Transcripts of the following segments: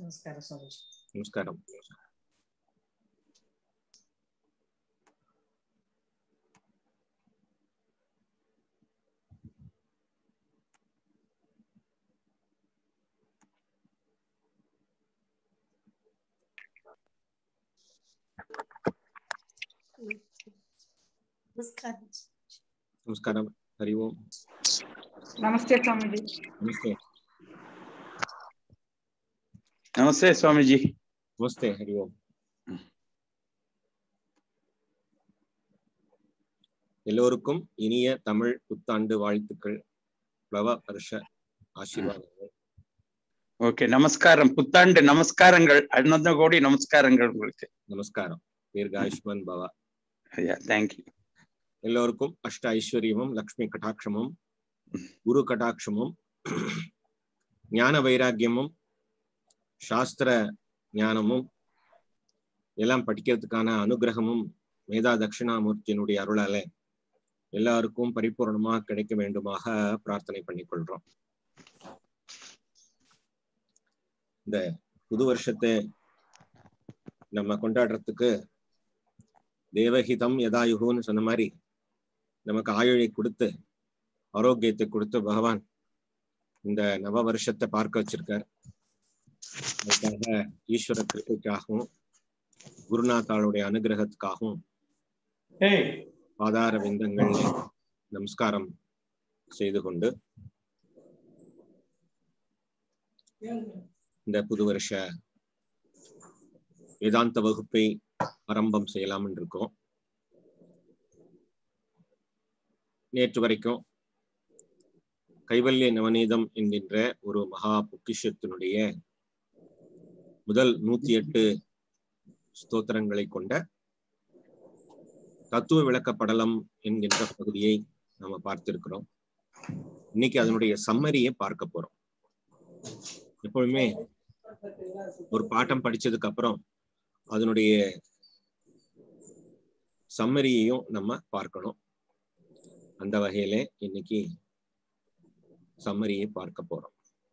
ನಮಸ್ಕಾರ ಸ್ವಾಮೀಜಿ ನಮಸ್ಕಾರಂ ನಮಸ್ಕಾರ ನಮಸ್ಕಾರ ಹರಿ ಓಂ ನಮಸ್ತೆ ಸ್ವಾಮೀಜಿ ನಮಸ್ತೆ ನಮಸ್ತೆ ಸ್ವಾಮೀಜಿ ನಮಸ್ತೆ ಹರಿ ಓಂ எல்லோருக்கும் இனிய தமிழ் புத்தாண்டு வாழ்த்துக்கள் பிளவ வருஷ ஆசீர்வாதங்கள் ஓகே நமஸ்காரம் புத்தாண்டு நமஸ்காரங்கள் அன்னந்த கோடி நமஸ்காரங்கள் உங்களுக்கு நமஸ்காரம் தீர்காயுஷ்மன் பவா ஐயா தேங்க்யூ எல்லோருக்கும் அஷ்ட ஐஸ்வர்யமும் லக்ஷ்மி கடாட்சமும் குரு கடாட்சமும் ஞான வைராக்கியமும் சாஸ்திர ஞானமும் எல்லாம் படிக்கிறதுக்கான அனுகிரகமும் மேதா தட்சிணாமூர்த்தியினுடைய அருளால எல்லாருக்கும் பரிபூர்ணமாக கிடைக்க வேண்டுமாக பிரார்த்தனை பண்ணிக்கொள்றோம் இந்த புது வருஷத்தை நம்ம கொண்டாடுறதுக்கு தேவஹிதம் யதாயுகுன்னு சொன்ன மாதிரி நமக்கு ஆயுளை கொடுத்து ஆரோக்கியத்தை கொடுத்து பகவான் இந்த நவ வருஷத்தை பார்க்க வச்சிருக்கார் அதுக்காக ஈஸ்வர கிருப்பைக்காகவும் குருநாத்தாளுடைய அனுகிரகத்துக்காகவும் பாதார விந்தங்கள் நமஸ்காரம் செய்து கொண்டு இந்த புது வருஷ வேதாந்த வகுப்பை ஆரம்பம் செய்யலாம் இருக்கோம் நேற்று வரைக்கும் கைவல்ய நவநீதம் என்கின்ற ஒரு மகா பொக்கிஷத்தினுடைய முதல் நூத்தி எட்டு ஸ்தோத்திரங்களை கொண்ட தத்துவ விளக்கப்படலம் என்கின்ற பகுதியை நம்ம பார்த்திருக்கிறோம் இன்னைக்கு அதனுடைய சம்மரியை பார்க்க போறோம் எப்பொழுதுமே ஒரு பாட்டம் படிச்சதுக்கு அப்புறம் அதனுடைய சம்மரியையும் நம்ம பார்க்கணும் அந்த வகையில இன்னைக்கு சம்மரியை பார்க்க போறோம்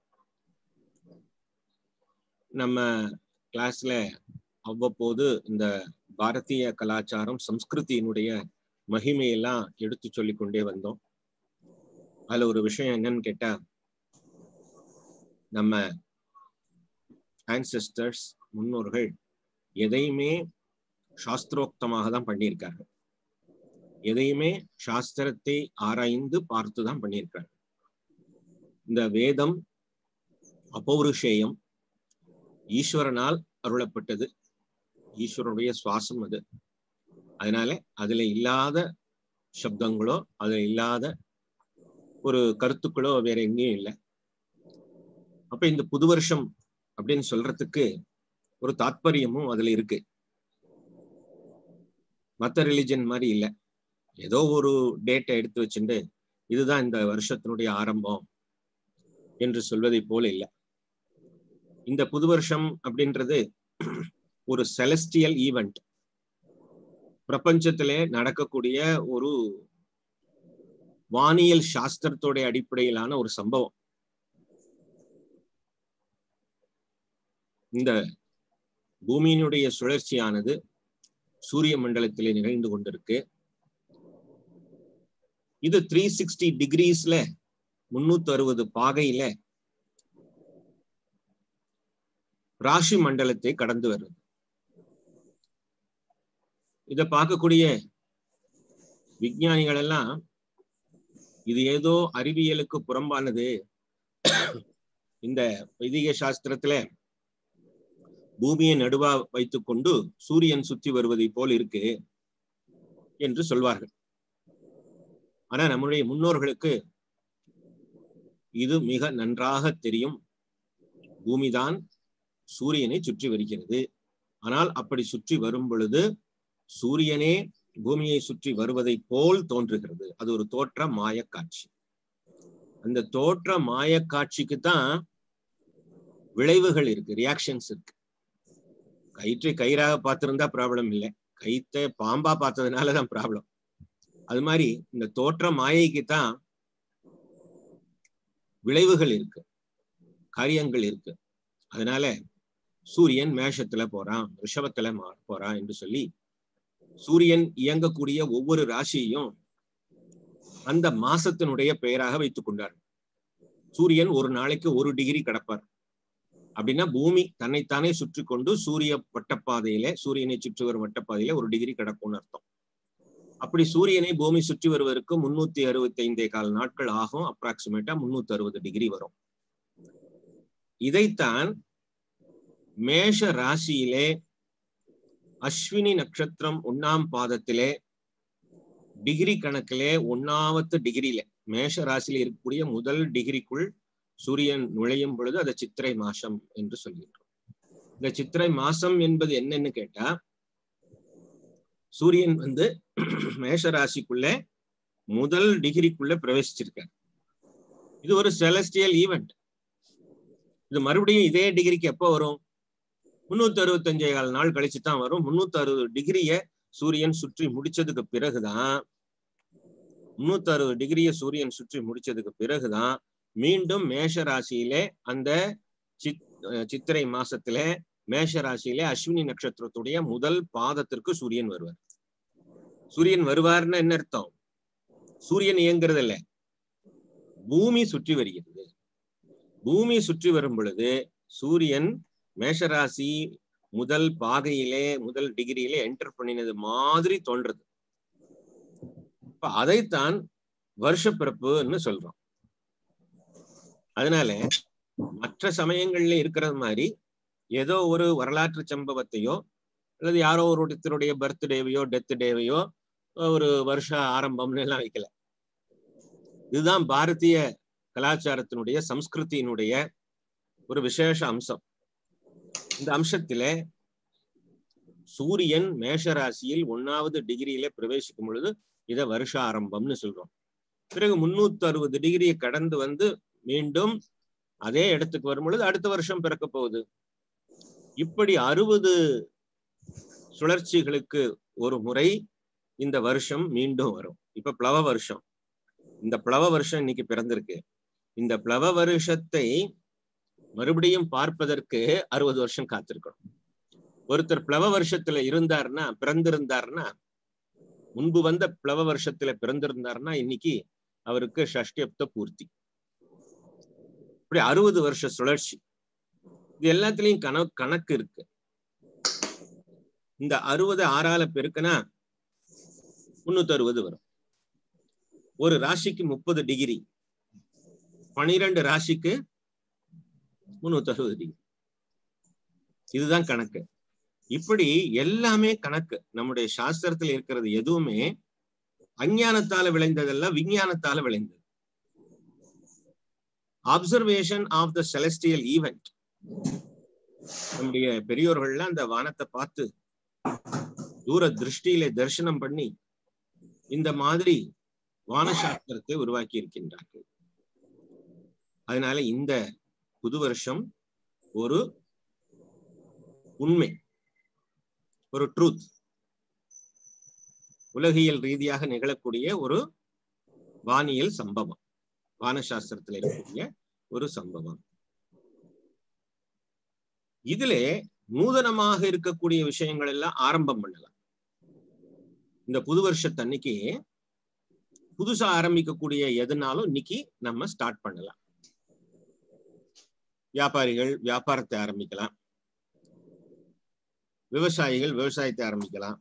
நம்ம கிளாஸ்ல அவ்வப்போது இந்த பாரதிய கலாச்சாரம் சம்ஸ்கிருதியினுடைய மகிமையெல்லாம் எடுத்து சொல்லி கொண்டே வந்தோம் அதுல ஒரு விஷயம் என்னன்னு கேட்டா நம்ம ஆன்செஸ்டர்ஸ் முன்னோர்கள் எதையுமே சாஸ்திரோக்தமாக தான் பண்ணியிருக்காங்க எதையுமே சாஸ்திரத்தை ஆராய்ந்து பார்த்து தான் பண்ணியிருக்காங்க இந்த வேதம் அபௌருஷேயம் ஈஸ்வரனால் அருளப்பட்டது ஈஸ்வரனுடைய சுவாசம் அது அதனால அதுல இல்லாத சப்தங்களோ அதுல இல்லாத ஒரு கருத்துக்களோ வேற எங்கேயும் இல்லை அப்ப இந்த புது வருஷம் அப்படின்னு சொல்றதுக்கு ஒரு தாத்பரியமும் அதுல இருக்கு மத்த ரிலிஜன் மாதிரி இல்லை ஏதோ ஒரு டேட்டை எடுத்து வச்சுட்டு இதுதான் இந்த வருஷத்தினுடைய ஆரம்பம் என்று சொல்வதை போல இல்லை இந்த புது வருஷம் அப்படின்றது ஒரு செலஸ்டியல் ஈவெண்ட் பிரபஞ்சத்திலே நடக்கக்கூடிய ஒரு வானியல் சாஸ்திரத்தோடைய அடிப்படையிலான ஒரு சம்பவம் இந்த பூமியினுடைய சுழற்சியானது சூரிய மண்டலத்திலே நிகழ்ந்து கொண்டிருக்கு இது த்ரீ சிக்ஸ்டி டிகிரிஸ்ல முன்னூத்தி அறுபது பாகையில ராசி மண்டலத்தை கடந்து வருது இத பார்க்கக்கூடிய விஞ்ஞானிகள் எல்லாம் இது ஏதோ அறிவியலுக்கு புறம்பானது இந்த வைதிக சாஸ்திரத்துல பூமியை நடுவா வைத்துக்கொண்டு சூரியன் சுத்தி வருவதை போல் இருக்கு என்று சொல்வார்கள் ஆனா நம்முடைய முன்னோர்களுக்கு இது மிக நன்றாக தெரியும் பூமிதான் சூரியனை சுற்றி வருகிறது ஆனால் அப்படி சுற்றி வரும் பொழுது சூரியனே பூமியை சுற்றி வருவதை போல் தோன்றுகிறது அது ஒரு தோற்ற மாயக்காட்சி அந்த தோற்ற மாயக்காட்சிக்கு தான் விளைவுகள் இருக்கு ரியாக்ஷன்ஸ் இருக்கு கயிற்றை கயிறாக பார்த்திருந்தா ப்ராப்ளம் இல்லை கயிற்றை பாம்பா பார்த்ததுனாலதான் ப்ராப்ளம் அது மாதிரி இந்த தோற்ற மாயைக்கு தான் விளைவுகள் இருக்கு காரியங்கள் இருக்கு அதனால சூரியன் மேஷத்துல போறான் ரிஷபத்துல மா- போறான் என்று சொல்லி சூரியன் இயங்கக்கூடிய ஒவ்வொரு ராசியையும் அந்த மாசத்தினுடைய பெயராக வைத்துக் கொண்டார் சூரியன் ஒரு நாளைக்கு ஒரு டிகிரி கடப்பார் அப்படின்னா பூமி தன்னைத்தானே சுற்றி கொண்டு சூரிய வட்டப்பாதையில சூரியனை சுற்றி வரும் வட்டப்பாதையில ஒரு டிகிரி கடக்கும்னு அர்த்தம் அப்படி சூரியனை பூமி சுற்றி வருவதற்கு முன்னூத்தி அறுபத்தி ஐந்தே கால் நாட்கள் ஆகும் அப்ராக்சிமேட்டா முன்னூத்தி அறுபது டிகிரி வரும் இதைத்தான் மேஷ ராசியிலே அஸ்வினி நட்சத்திரம் ஒன்னாம் பாதத்திலே டிகிரி கணக்கிலே ஒன்னாவத்து டிகிரியில மேஷ ராசியில இருக்கக்கூடிய முதல் டிகிரிக்குள் சூரியன் நுழையும் பொழுது அதை சித்திரை மாசம் என்று சொல்கின்றோம் இந்த சித்திரை மாசம் என்பது என்னன்னு கேட்டா சூரியன் வந்து மேஷ ராசிக்குள்ள முதல் டிகிரிக்குள்ள பிரவேசிச்சிருக்கார் இது ஒரு செலஸ்டியல் ஈவெண்ட் இது மறுபடியும் இதே டிகிரிக்கு எப்போ வரும் முன்னூத்தி அறுபத்தஞ்சே கால் நாள் கழிச்சு தான் வரும் முன்னூத்தி அறுபது டிகிரிய சூரியன் சுற்றி முடிச்சதுக்கு பிறகுதான் முன்னூத்தி அறுபது டிகிரிய சூரியன் சுற்றி முடிச்சதுக்கு பிறகுதான் மீண்டும் மேஷ ராசியிலே அந்த சித் அஹ் சித்திரை மாசத்துல மேஷ ராசியிலே அஸ்வினி நட்சத்திரத்துடைய முதல் பாதத்திற்கு சூரியன் வருவார் சூரியன் வருவார்னு என்ன அர்த்தம் சூரியன் இயங்குறது இல்ல பூமி சுற்றி வருகிறது பூமி சுற்றி வரும் பொழுது சூரியன் மேஷராசி முதல் பாகையிலே முதல் டிகிரியிலே என்டர் பண்ணினது மாதிரி தோன்றது இப்ப அதைத்தான் வருஷ பிறப்புன்னு சொல்றோம் அதனால மற்ற சமயங்கள்ல இருக்கிறது மாதிரி ஏதோ ஒரு வரலாற்று சம்பவத்தையோ அல்லது யாரோ ஒருத்தருடைய பர்த்டேவையோ டெத் டேவையோ ஒரு வருஷ ஆரம்பம்னு எல்லாம் வைக்கல இதுதான் பாரதிய கலாச்சாரத்தினுடைய சம்ஸ்கிருதியினுடைய ஒரு விசேஷ அம்சம் இந்த அம்சத்திலே சூரியன் மேஷ ராசியில் ஒன்னாவது டிகிரியில பிரவேசிக்கும் பொழுது இதை வருஷ ஆரம்பம்னு சொல்றோம் பிறகு முன்னூத்தி அறுபது டிகிரியை கடந்து வந்து மீண்டும் அதே இடத்துக்கு வரும் பொழுது அடுத்த வருஷம் பிறக்க போகுது இப்படி அறுபது சுழற்சிகளுக்கு ஒரு முறை இந்த வருஷம் மீண்டும் வரும் இப்ப பிளவ வருஷம் இந்த பிளவ வருஷம் இன்னைக்கு பிறந்திருக்கு இந்த பிளவ வருஷத்தை மறுபடியும் பார்ப்பதற்கு அறுபது வருஷம் காத்திருக்கணும் ஒருத்தர் பிளவ வருஷத்துல இருந்தாருன்னா பிறந்திருந்தாருன்னா முன்பு வந்த பிளவ வருஷத்துல பிறந்திருந்தாருன்னா இன்னைக்கு அவருக்கு ஷஷ்டியப்த பூர்த்தி இப்படி அறுபது வருஷ சுழற்சி இது எல்லாத்துலயும் கண கணக்கு இருக்கு இந்த அறுபது ஆறால பெருக்கனா முன்னூத்தி அறுபது வரும் ஒரு ராசிக்கு முப்பது டிகிரி பனிரெண்டு ராசிக்கு முன்னூத்தி அறுபது டிகிரி இதுதான் கணக்கு இப்படி எல்லாமே கணக்கு நம்முடைய சாஸ்திரத்துல இருக்கிறது எதுவுமே அஞ்ஞானத்தால விளைந்ததல்ல விஞ்ஞானத்தால விளைந்தது observation of the celestial event நம்முடைய பெரியோர்கள்லாம் அந்த வானத்தை பார்த்து தூர திருஷ்டியில தரிசனம் பண்ணி இந்த மாதிரி வானசாஸ்திரத்தை உருவாக்கி இருக்கின்றார்கள் அதனால இந்த புது வருஷம் ஒரு உண்மை ஒரு ட்ரூத் உலகியல் ரீதியாக நிகழக்கூடிய ஒரு வானியல் சம்பவம் வானசாஸ்திரத்தில் இருக்கக்கூடிய ஒரு சம்பவம் இதிலே நூதனமாக இருக்கக்கூடிய விஷயங்கள் எல்லாம் ஆரம்பம் பண்ணலாம் இந்த புது வருஷத்தன்னைக்கு புதுசா ஆரம்பிக்கக்கூடிய எதுனாலும் இன்னைக்கு நம்ம ஸ்டார்ட் பண்ணலாம் வியாபாரிகள் வியாபாரத்தை ஆரம்பிக்கலாம் விவசாயிகள் விவசாயத்தை ஆரம்பிக்கலாம்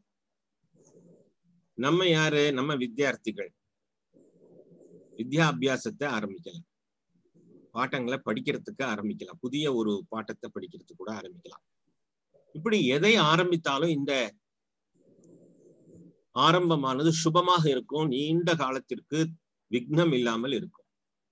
நம்ம யாரு நம்ம வித்தியார்த்திகள் வித்யா அபியாசத்தை ஆரம்பிக்கலாம் பாட்டங்களை படிக்கிறதுக்கு ஆரம்பிக்கலாம் புதிய ஒரு பாட்டத்தை படிக்கிறதுக்கு கூட ஆரம்பிக்கலாம் இப்படி எதை ஆரம்பித்தாலும் இந்த ஆரம்பமானது சுபமாக இருக்கும் நீண்ட காலத்திற்கு விக்னம் இல்லாமல் இருக்கும்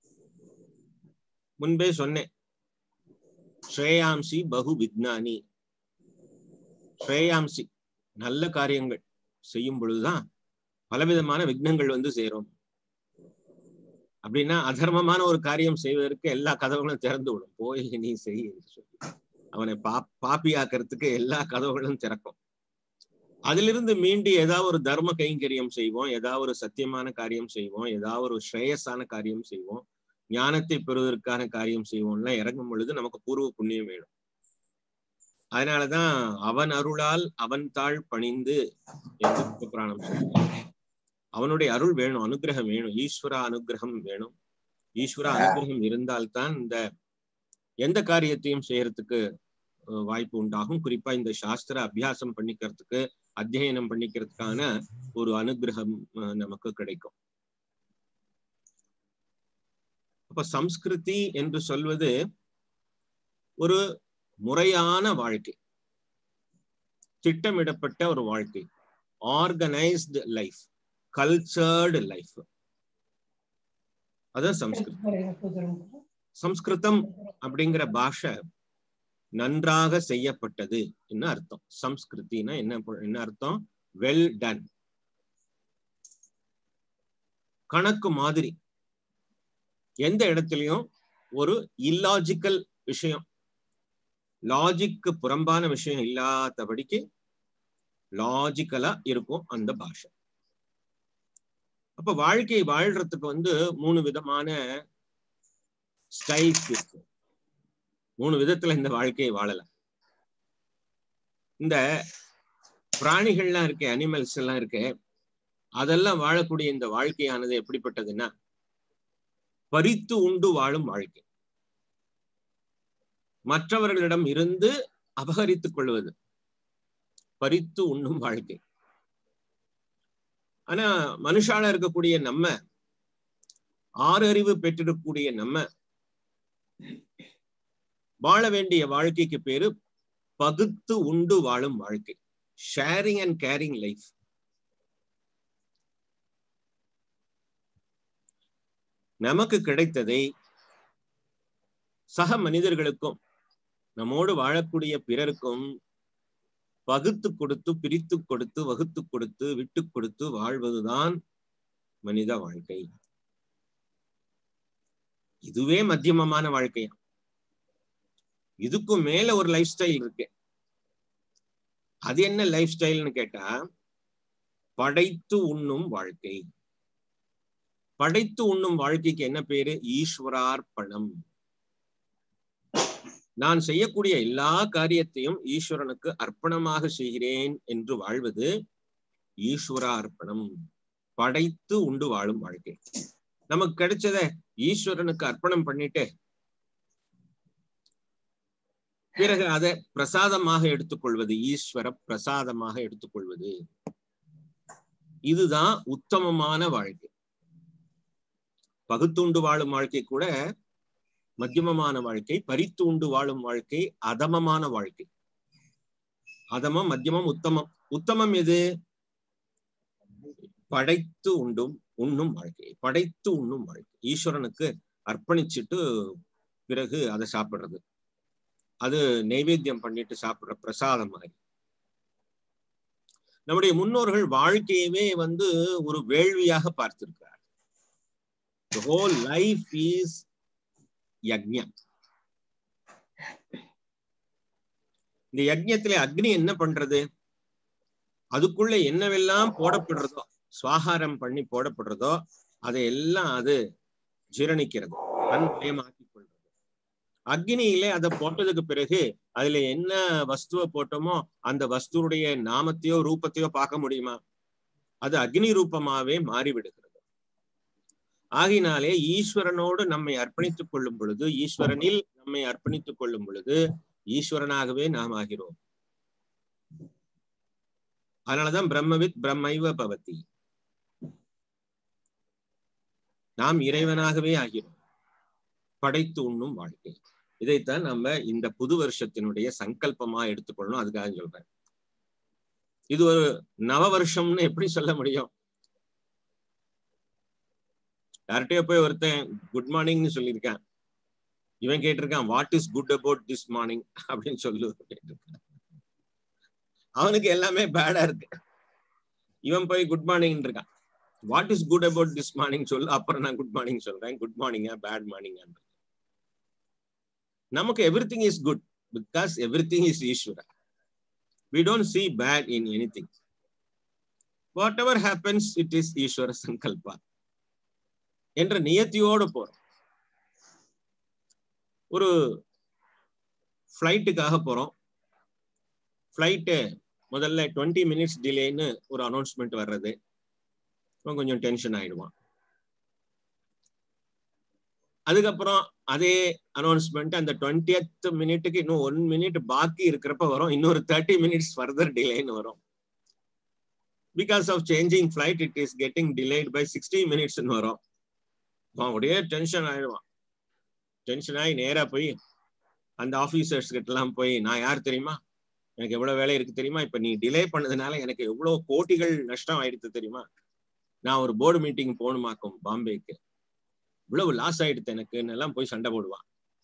முன்பே சொன்னேன் ஸ்ரேயாம்சி பகு விக்னானி ஸ்ரேயாம்சி நல்ல காரியங்கள் செய்யும் பொழுதுதான் பலவிதமான விக்னங்கள் வந்து சேரும் அப்படின்னா அதர்மமான ஒரு காரியம் செய்வதற்கு எல்லா கதவுகளும் திறந்து விடும் போய் நீ செய் என்று சொல்லி அவனை பா பாப்பியாக்கிறதுக்கு எல்லா கதவுகளும் திறக்கும் அதிலிருந்து மீண்டு ஏதாவது ஒரு தர்ம கைங்கரியம் செய்வோம் ஏதாவது ஒரு சத்தியமான காரியம் செய்வோம் ஏதாவது ஒரு ஸ்ரேயஸான காரியம் செய்வோம் ஞானத்தை பெறுவதற்கான காரியம் செய்வோம்லாம் இறங்கும் பொழுது நமக்கு பூர்வ புண்ணியம் வேணும் அதனாலதான் அவன் அருளால் அவன் தாழ் பணிந்து என்று புராணம் சொல்றாங்க அவனுடைய அருள் வேணும் அனுகிரகம் வேணும் ஈஸ்வர அனுகிரகம் வேணும் ஈஸ்வர அனுகிரகம் இருந்தால்தான் இந்த எந்த காரியத்தையும் செய்யறதுக்கு அஹ், வாய்ப்பு உண்டாகும் குறிப்பா இந்த சாஸ்திர அபியாசம் பண்ணிக்கிறதுக்கு அத்தியனம் பண்ணிக்கிறதுக்கான ஒரு அனுகிரகம் அஹ், நமக்கு கிடைக்கும் அப்ப சம்ஸ்கிருதி என்று சொல்வது ஒரு முறையான வாழ்க்கை திட்டமிடப்பட்ட ஒரு வாழ்க்கை ஆர்கனைஸ்டு லைஃப் கல்ச்சர்டு லைஃப் அதான் சம்ஸ்கிருதம் சம்ஸ்கிருதம் அப்படிங்கிற பாஷை நன்றாக செய்யப்பட்டது என்ன அர்த்தம் சம்ஸ்கிருத்தினா என்ன பொ- என்ன அர்த்தம் வெல் டன் கணக்கு மாதிரி எந்த இடத்துலயும் ஒரு இல்லாஜிக்கல் விஷயம் லாஜிக்கு புறம்பான விஷயம் இல்லாதபடிக்கு லாஜிக்கலா இருக்கும் அந்த பாஷை அப்ப வாழ்க்கை வாழ்றதுக்கு வந்து மூணு விதமான ஸ்டைல்ஸ் இருக்கு மூணு விதத்துல இந்த வாழ்க்கையை வாழலாம் இந்த பிராணிகள்லாம் இருக்கு அனிமல்ஸ் எல்லாம் இருக்கு அதெல்லாம் வாழக்கூடிய இந்த வாழ்க்கையானது எப்படிப்பட்டதுன்னா பறித்து உண்டு வாழும் வாழ்க்கை மற்றவர்களிடம் இருந்து அபகரித்துக் கொள்வது பறித்து உண்ணும் வாழ்க்கை ஆனா மனுஷால இருக்கக்கூடிய நம்ம ஆறு அறிவு பெற்றிருக்கக்கூடிய நம்ம வாழ வேண்டிய வாழ்க்கைக்கு பேரு பகுத்து உண்டு வாழும் வாழ்க்கை ஷேரிங் அண்ட் கேரிங் லைஃப் நமக்கு கிடைத்ததை சக மனிதர்களுக்கும் நம்மோடு வாழக்கூடிய பிறருக்கும் பகுத்து கொடுத்து பிரித்து கொடுத்து வகுத்து கொடுத்து விட்டு கொடுத்து வாழ்வதுதான் மனித வாழ்க்கை இதுவே மத்தியமமான வாழ்க்கை இதுக்கும் மேல ஒரு லைஃப் ஸ்டைல் இருக்கு அது என்ன லைஃப் ஸ்டைல்னு கேட்டா படைத்து உண்ணும் வாழ்க்கை படைத்து உண்ணும் வாழ்க்கைக்கு என்ன பேரு ஈஸ்வரார்ப்பணம் நான் செய்யக்கூடிய எல்லா காரியத்தையும் ஈஸ்வரனுக்கு அர்ப்பணமாக செய்கிறேன் என்று வாழ்வது ஈஸ்வரார்ப்பணம் படைத்து உண்டு வாழும் வாழ்க்கை நமக்கு கிடைச்சத ஈஸ்வரனுக்கு அர்ப்பணம் பண்ணிட்டு பிறகு அதை பிரசாதமாக எடுத்துக்கொள்வது ஈஸ்வர பிரசாதமாக எடுத்துக்கொள்வது இதுதான் உத்தமமான வாழ்க்கை பகுத்துண்டு வாழும் வாழ்க்கை கூட மத்தியமமான வாழ்க்கை பறித்து உண்டு வாழும் வாழ்க்கை அதமமான வாழ்க்கை அதமம் மத்தியமம் உத்தமம் உத்தமம் எது படைத்து உண்டும் உண்ணும் வாழ்க்கை படைத்து உண்ணும் வாழ்க்கை ஈஸ்வரனுக்கு அர்ப்பணிச்சுட்டு பிறகு அதை சாப்பிடுறது அது நைவேத்தியம் பண்ணிட்டு சாப்பிடுற பிரசாதம் மாதிரி நம்முடைய முன்னோர்கள் வாழ்க்கையவே வந்து ஒரு வேள்வியாக பார்த்திருக்கிறார் The whole life is யக்ஞம் இந்த யஜ்ஞத்துல அக்னி என்ன பண்றது அதுக்குள்ள என்னவெல்லாம் போடப்படுறதோ சுவாகாரம் பண்ணி போடப்படுறதோ அதை எல்லாம் அது ஜீரணிக்கிறது தன்மயமாக்கி கொள்றது அக்னியில அதை போட்டதுக்கு பிறகு அதுல என்ன வஸ்துவை போட்டோமோ அந்த வஸ்துடைய நாமத்தையோ ரூபத்தையோ பார்க்க முடியுமா அது அக்னி ரூபமாவே மாறிவிடுகிறது ஆகினாலே ஈஸ்வரனோடு நம்மை அர்ப்பணித்துக் கொள்ளும் பொழுது ஈஸ்வரனில் நம்மை அர்ப்பணித்துக் கொள்ளும் பொழுது ஈஸ்வரனாகவே நாம் ஆகிறோம் அதனாலதான் பிரம்மவித் பிரம்மைவ பவதி நாம் இறைவனாகவே ஆகிறோம் படைத்து உண்ணும் வாழ்க்கை இதைத்தான் நம்ம இந்த புது வருஷத்தினுடைய சங்கல்பமா எடுத்துக்கொள்ளணும் அதுக்காக சொல்றேன் இது ஒரு நவ வருஷம்னு எப்படி சொல்ல முடியும் யார்கிட்டயோ போய் ஒருத்தன் குட் மார்னிங்னு சொல்லியிருக்கான் இவன் கேட்டிருக்கான் what is good about this morning அப்படின்னு சொல்லு கேட்டிருக்கான் அவனுக்கு எல்லாமே பேடா இருக்கு இவன் போய் குட் மார்னிங் இருக்கான் what is good about this morning சொல்லு அப்புறம் நான் குட் மார்னிங் சொல்றேன் குட் மார்னிங்கா பேட் மார்னிங்கா நமக்கு everything is good because everything is Ishvara we don't see bad in anything whatever happens it is Ishvara sankalpa என்ற நியத்தியோடு போறோம் ஒரு ஃப்ளைட்டுக்காக போறோம் ஃப்ளைட்டு முதல்ல டுவெண்ட்டி மினிட்ஸ் டிலேன்னு ஒரு அனௌன்ஸ்மெண்ட் வர்றது அவன் கொஞ்சம் டென்ஷன் ஆயிடுவான் அதுக்கப்புறம் அதே அனௌன்ஸ்மெண்ட் அந்த டுவெண்ட்டியத் மினிட்டுக்கு இன்னும் ஒன் மினிட் பாக்கி இருக்கிறப்ப வரும் இன்னொரு தேர்ட்டி மினிட்ஸ் ஃபர்தர் டிலேன்னு வரும் because of changing flight it is getting delayed by sixty மினிட்ஸ்னு வரும் அவன் அப்படியே டென்ஷன் ஆயிடுவான் டென்ஷன் ஆகி நேரா போய் அந்த ஆபீசர்ஸ் கிட்ட எல்லாம் போய் நான் யார் தெரியுமா எனக்கு எவ்வளவு வேலை இருக்கு தெரியுமா இப்ப நீ டிலே பண்ணதுனால எனக்கு எவ்வளவு கோட்டிகள் நஷ்டம் ஆயிடுது தெரியுமா நான் ஒரு போர்டு மீட்டிங் போகணுமாக்கும் பாம்பேக்கு இவ்வளவு லாஸ் ஆயிடுது எனக்குன்னு எல்லாம் போய் சண்டை போடுவான்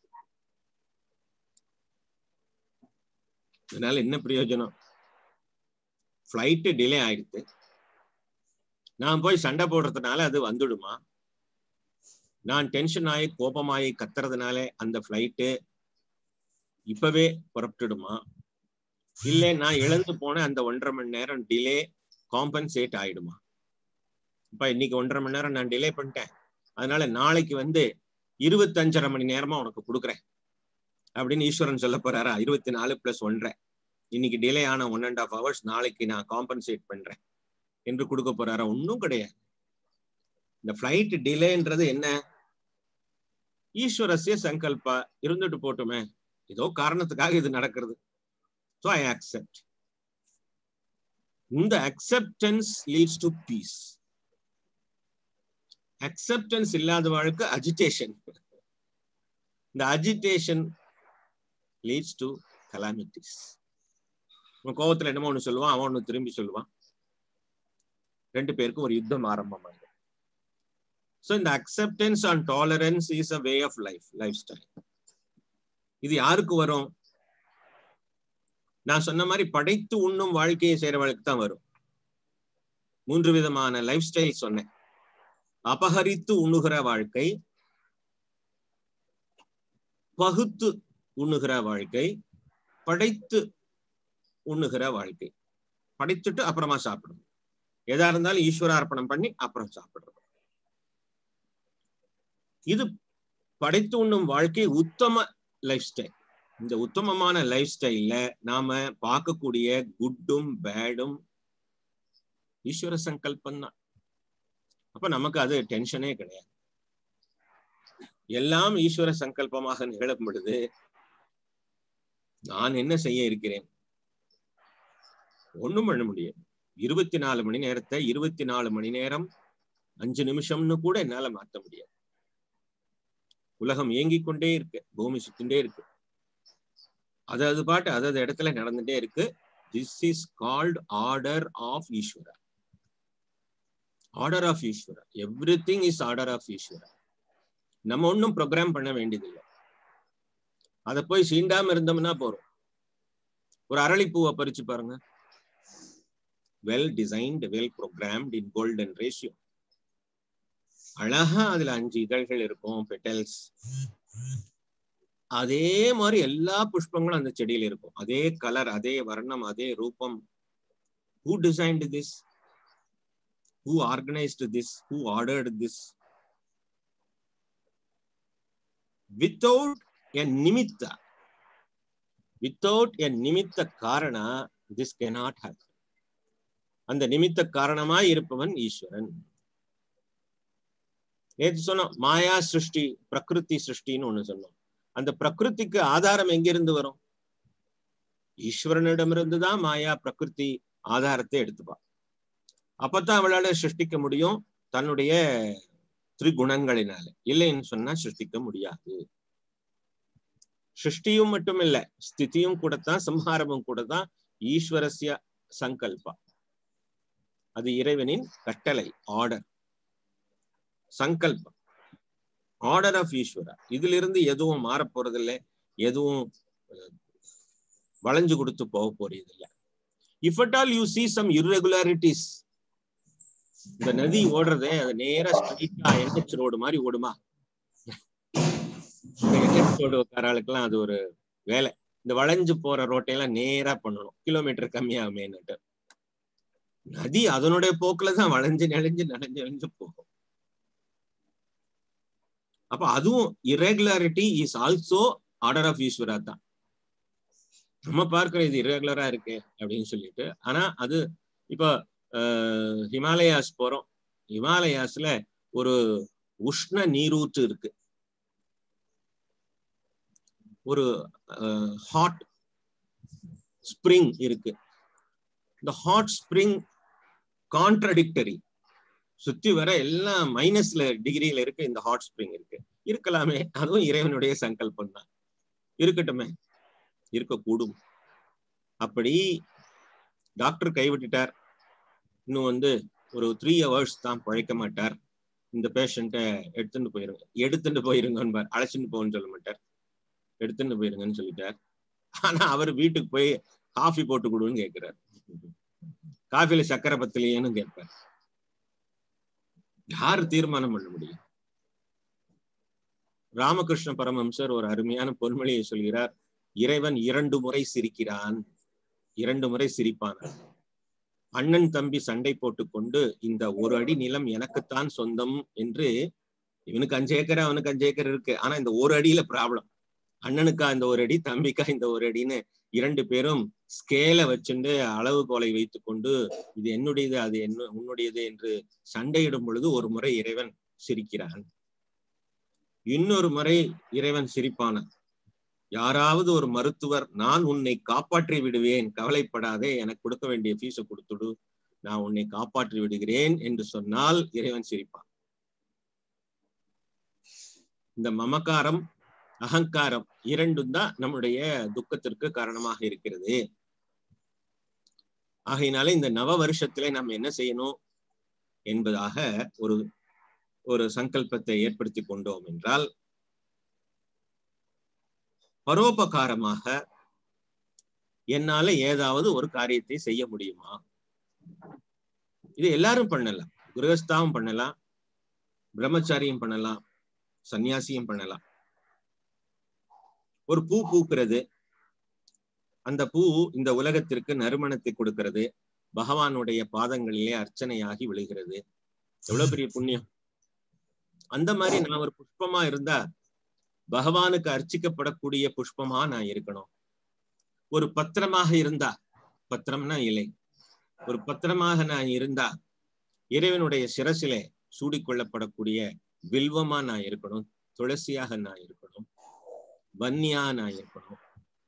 இதனால என்ன பிரயோஜனம் ஃப்ளைட்டு டிலே ஆயிடுது நான் போய் சண்டை போடுறதுனால அது வந்துடுமா நான் டென்ஷன் ஆகி கோபமாயி கத்துறதுனால அந்த ஃப்ளைட்டு இப்பவே புறப்பட்டுடுமா இல்ல நான் இழந்து போன அந்த ஒன்றரை மணி நேரம் டிலே காம்பன்சேட் ஆயிடுமா இப்ப இன்னைக்கு ஒன்றரை மணி நேரம் நான் டிலே பண்ணிட்டேன் அதனால நாளைக்கு வந்து இருபத்தஞ்சரை மணி நேரமா உனக்கு கொடுக்குறேன் அப்படின்னு ஈஸ்வரன் சொல்ல போறாரா இருபத்தி நாலு பிளஸ் ஒன்றரை இன்னைக்கு டிலே ஆன ஒன் அண்ட் ஆஃப் ஹவர்ஸ் நாளைக்கு நான் காம்பன்சேட் பண்றேன் என்று கொடுக்க போறாரா ஒன்றும் கிடையாது இந்த ஃபிளைட் டிலேன்றது என்ன ஈஸ்வரஸ்ய சங்கல்பா இருந்துட்டு போட்டுமே ஏதோ காரணத்துக்காக இது நடக்கிறது ஸோ ஐ அக்செப்ட் இந்த acceptance leads to peace acceptance இல்லாத வாழ்க்கை அஜிடேஷன் இந்த அஜிடேஷன் லீட்ஸ் டு கலாமிட்டிஸ் உன் கோபத்துல என்னமோ ஒண்ணு சொல்லுவான் அவன் ஒண்ணு திரும்பி சொல்லுவான் ரெண்டு பேருக்கும் ஒரு யுத்தம் ஆரம்பமாயிடும் ஸோ இந்த acceptance and tolerance is a way of life lifestyle இது யாருக்கு வரும் நான் சொன்ன மாதிரி படைத்து உண்ணும் வாழ்க்கையை செய்யறவளுக்கு தான் வரும் மூன்று விதமான லைஃப் ஸ்டைல் சொன்னேன் அபகரித்து உண்ணுகிற வாழ்க்கை பகுத்து உண்ணுகிற வாழ்க்கை படைத்து உண்ணுகிற வாழ்க்கை படைத்துட்டு அப்புறமா சாப்பிடணும் எதா இருந்தாலும் ஈஸ்வர அர்ப்பணம் பண்ணி அப்புறம் சாப்பிடுறது இது படைத்து உண்ணும் வாழ்க்கை உத்தம லைஃப் ஸ்டைல் இந்த உத்தமமான லைஃப் ஸ்டைல்ல நாம பார்க்கக்கூடிய குட்டும் பேடும் ஈஸ்வர சங்கல்பம் தான் அப்ப நமக்கு அது டென்ஷனே கிடையாது எல்லாம் ஈஸ்வர சங்கல்பமாக நிகழும் பொழுது நான் என்ன செய்ய இருக்கிறேன் ஒண்ணும் பண்ண முடியாது இருபத்தி நாலு மணி நேரத்தை இருபத்தி நாலு மணி நேரம் அஞ்சு நிமிஷம்னு கூட என்னால மாற்ற முடியாது உலகம் இயங்கிக் கொண்டே இருக்கு பூமி சுத்திண்டே இருக்கு அது அது பாட்டு அதாவது இடத்துல நடந்துட்டே இருக்கு this is called order of Ishvara order of Ishvara everything is order of Ishvara நம்ம ஒன்றும் ப்ரோக்ராம் பண்ண வேண்டியதில்லை அதை போய் சீண்டாம இருந்தோம்னா போறோம் ஒரு அரளிப்பூவை பறிச்சு பாருங்க well designed well programmed in golden ratio அழகா அதுல அஞ்சு இதழ்கள் இருக்கும் பெட்டல்ஸ் அதே மாதிரி எல்லா புஷ்பங்களும் அந்த செடியில இருக்கும் அதே கலர் அதே வர்ணம் அதே ரூபம் who designed this who organised this who ordered this without a நிமித்த வித்தவுட் எ நிமித்த காரண திஸ் கெனாட் ஹேப் அந்த நிமித்த காரணமாய் இருப்பவன் ஈஸ்வரன் நேற்று சொன்னோம் மாயா சிருஷ்டி பிரகிருதி சிருஷ்டின்னு ஒண்ணு சொன்னோம் அந்த பிரகிருதிக்கு ஆதாரம் எங்கிருந்து வரும் ஈஸ்வரனிடமிருந்து தான் மாயா பிரகிருதி ஆதாரத்தை எடுத்துப்பா அப்பதான் அவளால சிருஷ்டிக்க முடியும் தன்னுடைய திரிகுணங்களினால இல்லைன்னு சொன்னா சிருஷ்டிக்க முடியாது சிருஷ்டியும் மட்டும் இல்ல ஸ்திதியும் கூடத்தான் சம்ஹாரமும் கூட தான் ஈஸ்வரஸ்ய சங்கல்பா அது இறைவனின் கட்டளை ஆர்டர் சங்கல்பம் ஆர்டர் ஆஃப் ஈஸ்வரா இதுல இருந்து எதுவும் மாற போறதில்லை எதுவும் வளைஞ்சு கொடுத்து போக போறது இல்லை if at all you see some irregularities இந்த நதி ஓடுறதே அது நேரா ஸ்ட்ரைட்டா என்ஹெச் ரோடு மாதிரி ஓடுமா என்ஹெச் ரோடு காராளுக்கெல்லாம் அது ஒரு வேலை இந்த வளைஞ்சு போற ரோட்டையெல்லாம் நேரா பண்ணணும் கிலோமீட்டர் கம்மியாகுமேன்னுட்டு நதி அதனுடைய போக்குல தான் வளைஞ்சு நெளிஞ்சு நனைஞ்சு நெளிஞ்சு போகும் அப்ப அதுவும் irregularity is also order of Ishvara தான் நம்ம பார்க்கிற இது irregular-ஆ இருக்கு அப்படின்னு சொல்லிட்டு ஆனா அது இப்போ அஹ், ஹிமாலயாஸ் போறோம் ஹிமாலயாஸ்ல ஒரு உஷ்ண நீரூற்று இருக்கு ஒரு ஹாட் ஸ்ப்ரிங் இருக்கு இந்த ஹாட் ஸ்ப்ரிங் கான்ட்ரடிக்டரி சுத்தி வர எல்லாம் மைனஸ்ல டிகிரியில இருக்கு இந்த ஹாட் ஸ்ப்ரிங் இருக்கு இருக்கலாமே அதுவும் இறைவனுடைய சங்கல்பம் தான் இருக்கட்டுமே இருக்கக்கூடும் அப்படி டாக்டர் கைவிட்டுட்டார் இன்னும் வந்து ஒரு த்ரீ ஹவர்ஸ் தான் பழைக்க மாட்டார் இந்த பேஷண்ட்டை எடுத்துட்டு போயிருங்க எடுத்துட்டு போயிருங்கன்னு அழைச்சிட்டு போகணும்னு சொல்ல மாட்டார் எடுத்துட்டு போயிருங்கன்னு சொல்லிட்டார் ஆனா அவர் வீட்டுக்கு போய் காஃபி போட்டு கொடுன்னு கேட்கிறார் காஃபில சக்கரை பத்தலையேன்னு கேட்பார் யார் தீர்மானம் பண்ண முடியும் ராமகிருஷ்ண பரமஹம்சர் ஒரு அருமையான பொன்மொழியை சொல்கிறார் இறைவன் இரண்டு முறை சிரிக்கிறான் இரண்டு முறை சிரிப்பான் அண்ணன் தம்பி சண்டை போட்டுக்கொண்டு இந்த ஒரு அடி நிலம் எனக்குத்தான் சொந்தம் என்று இவனுக்கு அஞ்சு ஏக்கர் அவனுக்கு அஞ்சு ஏக்கர் இருக்கு ஆனா இந்த ஒரு அடியில ப்ராப்ளம் அண்ணனுக்கா இந்த ஒரு அடி தம்பிக்கா இந்த ஒரு அடின்னு இரண்டு பேரும் ஸ்கேல வச்சுண்டு அளவுகோலை வைத்துக் கொண்டு இது என்னுடையது அது என்ன உன்னுடையது என்று சண்டையிடும் பொழுது ஒரு முறை இறைவன் சிரிக்கிறான் இன்னொரு முறை இறைவன் சிரிப்பான யாராவது ஒரு மருத்துவர் நான் உன்னை காப்பாற்றி விடுவேன் கவலைப்படாதே எனக்கு கொடுக்க வேண்டிய ஃபீஸை கொடுத்துடு நான் உன்னை காப்பாற்றி விடுகிறேன் என்று சொன்னால் இறைவன் சிரிப்பான் இந்த மமக்காரம் அகங்காரம் இரண்டும் தான் நம்முடைய துக்கத்திற்கு காரணமாக இருக்கிறது ஆகையினால இந்த நவ வருஷத்திலே நம்ம என்ன செய்யணும் என்பதாக ஒரு ஒரு சங்கல்பத்தை ஏற்படுத்தி கொண்டோம் என்றால் பரோபகாரமாக என்னால ஏதாவது ஒரு காரியத்தை செய்ய முடியுமா இது எல்லாரும் பண்ணலாம் கிரகஸ்தாவும் பண்ணலாம் பிரம்மச்சாரியும் பண்ணலாம் சன்னியாசியும் பண்ணலாம் ஒரு பூ பூக்கிறது அந்த பூ இந்த உலகத்திற்கு நறுமணத்தை கொடுக்கிறது பகவானுடைய பாதங்களிலே அர்ச்சனையாகி விழுகிறது எவ்வளவு பெரிய புண்ணியம் அந்த மாதிரி நான் ஒரு புஷ்பமா இருந்தா பகவானுக்கு அர்ச்சிக்கப்படக்கூடிய புஷ்பமா நான் இருக்கணும் ஒரு பத்திரமாக இருந்தா பத்திரம்னா இலை ஒரு பத்திரமாக நான் இருந்தா இறைவனுடைய சிரசிலே சூடிக்கொள்ளப்படக்கூடிய வில்வமா நான் இருக்கணும் துளசியாக நான் இருக்கணும் வன்னியா நான் இருக்கணும்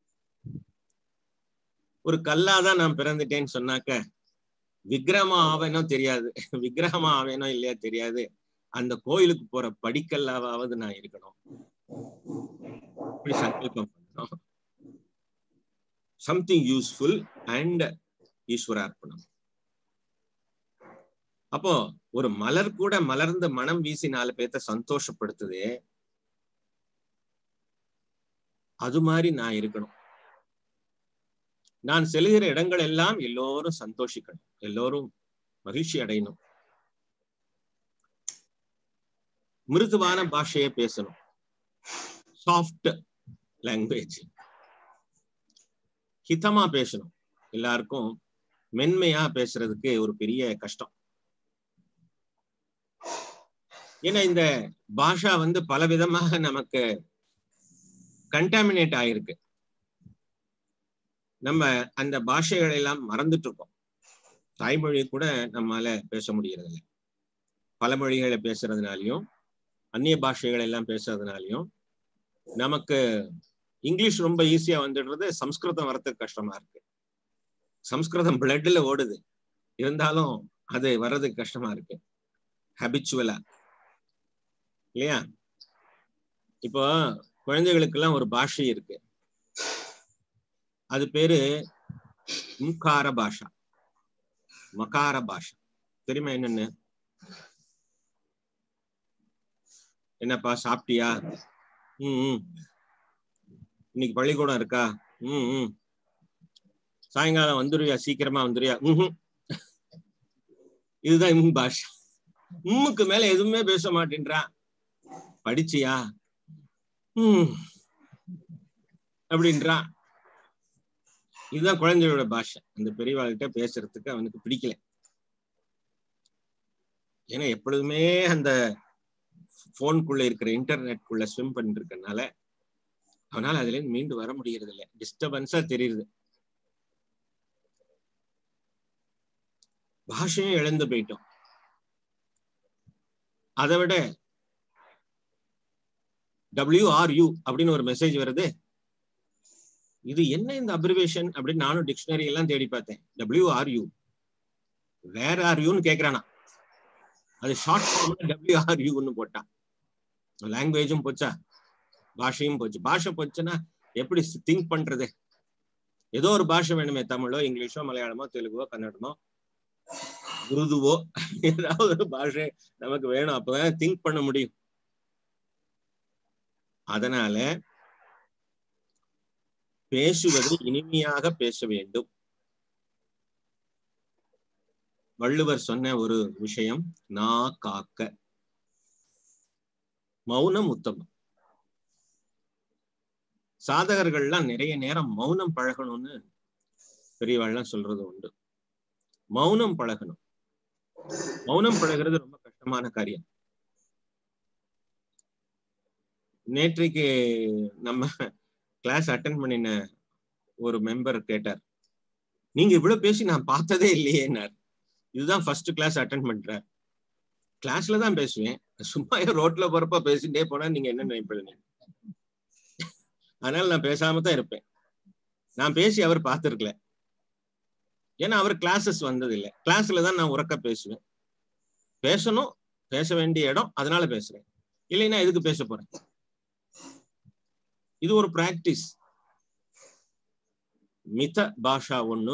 ஒரு கல்லாதான் நான் பிறந்துட்டேன்னு சொன்னாக்க விக்கிரமா ஆவேனோ தெரியாது விக்கிரகமா ஆவேனோ இல்லையா தெரியாது அந்த கோயிலுக்கு போற படிக்கல்லாவது நான் இருக்கணும் இப்படி சங்கல்பம் பண்ணணும் சம்திங் யூஸ்ஃபுல் அண்ட் ஈஸ்வரார்ப்பணம் அப்போ ஒரு மலர் கூட மலர்ந்த மனம் வீசி நாலு பேர்த்த சந்தோஷப்படுத்துது அது மாதிரி நான் இருக்கணும் நான் செல்கிற இடங்கள் எல்லாம் எல்லோரும் சந்தோஷிக்கணும் எல்லோரும் மகிழ்ச்சி அடையணும் மிருதுவான பாஷையை பேசணும் சாஃப்ட் லாங்குவேஜ் ஹிதமா பேசணும் எல்லாருக்கும் மென்மையா பேசுறதுக்கு ஒரு பெரிய கஷ்டம் ஏன்னா இந்த பாஷா வந்து பல விதமாக நமக்கு கண்டாமினேட் ஆயிருக்கு நம்ம அந்த பாஷைகளை எல்லாம் மறந்துட்டு இருக்கோம் தாய்மொழி கூட நம்மால பேச முடியறது இல்லை பல மொழிகளை பேசுறதுனாலையும் அந்நிய பாஷைகள் எல்லாம் பேசுறதுனாலையும் நமக்கு இங்கிலீஷ் ரொம்ப ஈஸியா வந்துடுறது சம்ஸ்கிருதம் வரத்துக்கு கஷ்டமா இருக்கு சம்ஸ்கிருதம் பிளட்ல ஓடுது இருந்தாலும் அது வர்றதுக்கு கஷ்டமா இருக்கு ஹபிச்சுவலா இல்லையா இப்போ குழந்தைகளுக்கெல்லாம் ஒரு பாஷை இருக்கு அது பேரு முக்கார பாஷா மகார பாஷா தெரியுமா என்னன்னு என்னப்பா சாப்பிட்டியா ம் ம் இன்னைக்கு பள்ளிக்கூடம் இருக்கா ம் ம் சாயங்காலம் வந்துருவியா சீக்கிரமா வந்துருவியா ம் இதுதான் இம் பாஷா உம்முக்கு மேல எதுவுமே பேச மாட்டேன்றான் படிச்சியா ம் அப்படின்றான் இதுதான் குழந்தையோட பாஷை அந்த பெரியவாள்கிட்ட பேசுறதுக்கு அவனுக்கு பிடிக்கல ஏன்னா எப்பொழுதுமே அந்த போனுக்குள்ள இருக்கிற இன்டர்நெட்குள்ள ஸ்விம் பண்ணிட்டு இருக்கனால அவனால அதுல இருந்து மீண்டு வர முடியறது இல்லை டிஸ்டர்பன்ஸா தெரியுது பாஷையும் இழந்து போயிட்டோம் அதை விட டபிள்யூஆர்யூ அப்படின்னு ஒரு மெசேஜ் வருது இது என்ன இந்த அப்ரிவேஷன் அப்படின்னு நானும் டிக்ஷனரி எல்லாம் தேடி பார்த்தேன் டபிள்யூஆர்யூ வேர் ஆர் யூன்னு கேக்குறானா அது ஷார்ட் ஃபார்ம்ல டபிள்யூஆர்யூன்னு போட்டான் லாங்குவேஜும் போச்சா பாஷையும் போச்சு பாஷை போச்சுன்னா எப்படி திங்க் பண்றது ஏதோ ஒரு பாஷை வேணுமே தமிழோ இங்கிலீஷோ மலையாளமோ தெலுங்கோ கன்னடமோ உருதுவோ ஏதாவது ஒரு பாஷை நமக்கு வேணும் அப்பதான் திங்க் பண்ண முடியும் அதனால பேசுவது இனிமையாக பேச வேண்டும் வள்ளுவர் சொன்ன ஒரு விஷயம் நா காக்க மௌனம் உத்தமம் சாதகர்கள்லாம் நிறைய நேரம் மௌனம் பழகணும்னு பெரியவாள்லாம் சொல்றது உண்டு மௌனம் பழகணும் மௌனம் பழகிறது ரொம்ப கஷ்டமான காரியம் நேற்றைக்கு நம்ம கிளாஸ் அட்டன் பண்ணின ஒரு மெம்பர் கேட்டார் நீங்க இவ்வளவு பேசி நான் பார்த்ததே இல்லையேன்னார் இதுதான் ஃபர்ஸ்ட் கிளாஸ் அட்டன் பண்றார் கிளாஸ்ல தான் பேசுவேன் சும்மா ரோட்ல போறப்ப பேசிட்டே போனா நீங்க என்ன நினைப்பீங்க அதனால நான் பேசாம தான் இருப்பேன் நான் பேசி அவர் பார்த்திருக்கல ஏன்னா அவர் கிளாஸஸ் வந்தது இல்லை கிளாஸ்ல தான் நான் உறக்க பேசுவேன் பேசணும் பேச வேண்டிய இடம் அதனால பேசுறேன் இல்லைன்னா எதுக்கு பேச போறேன் இது ஒரு பிராக்டிஸ் மித பாஷா ஒண்ணு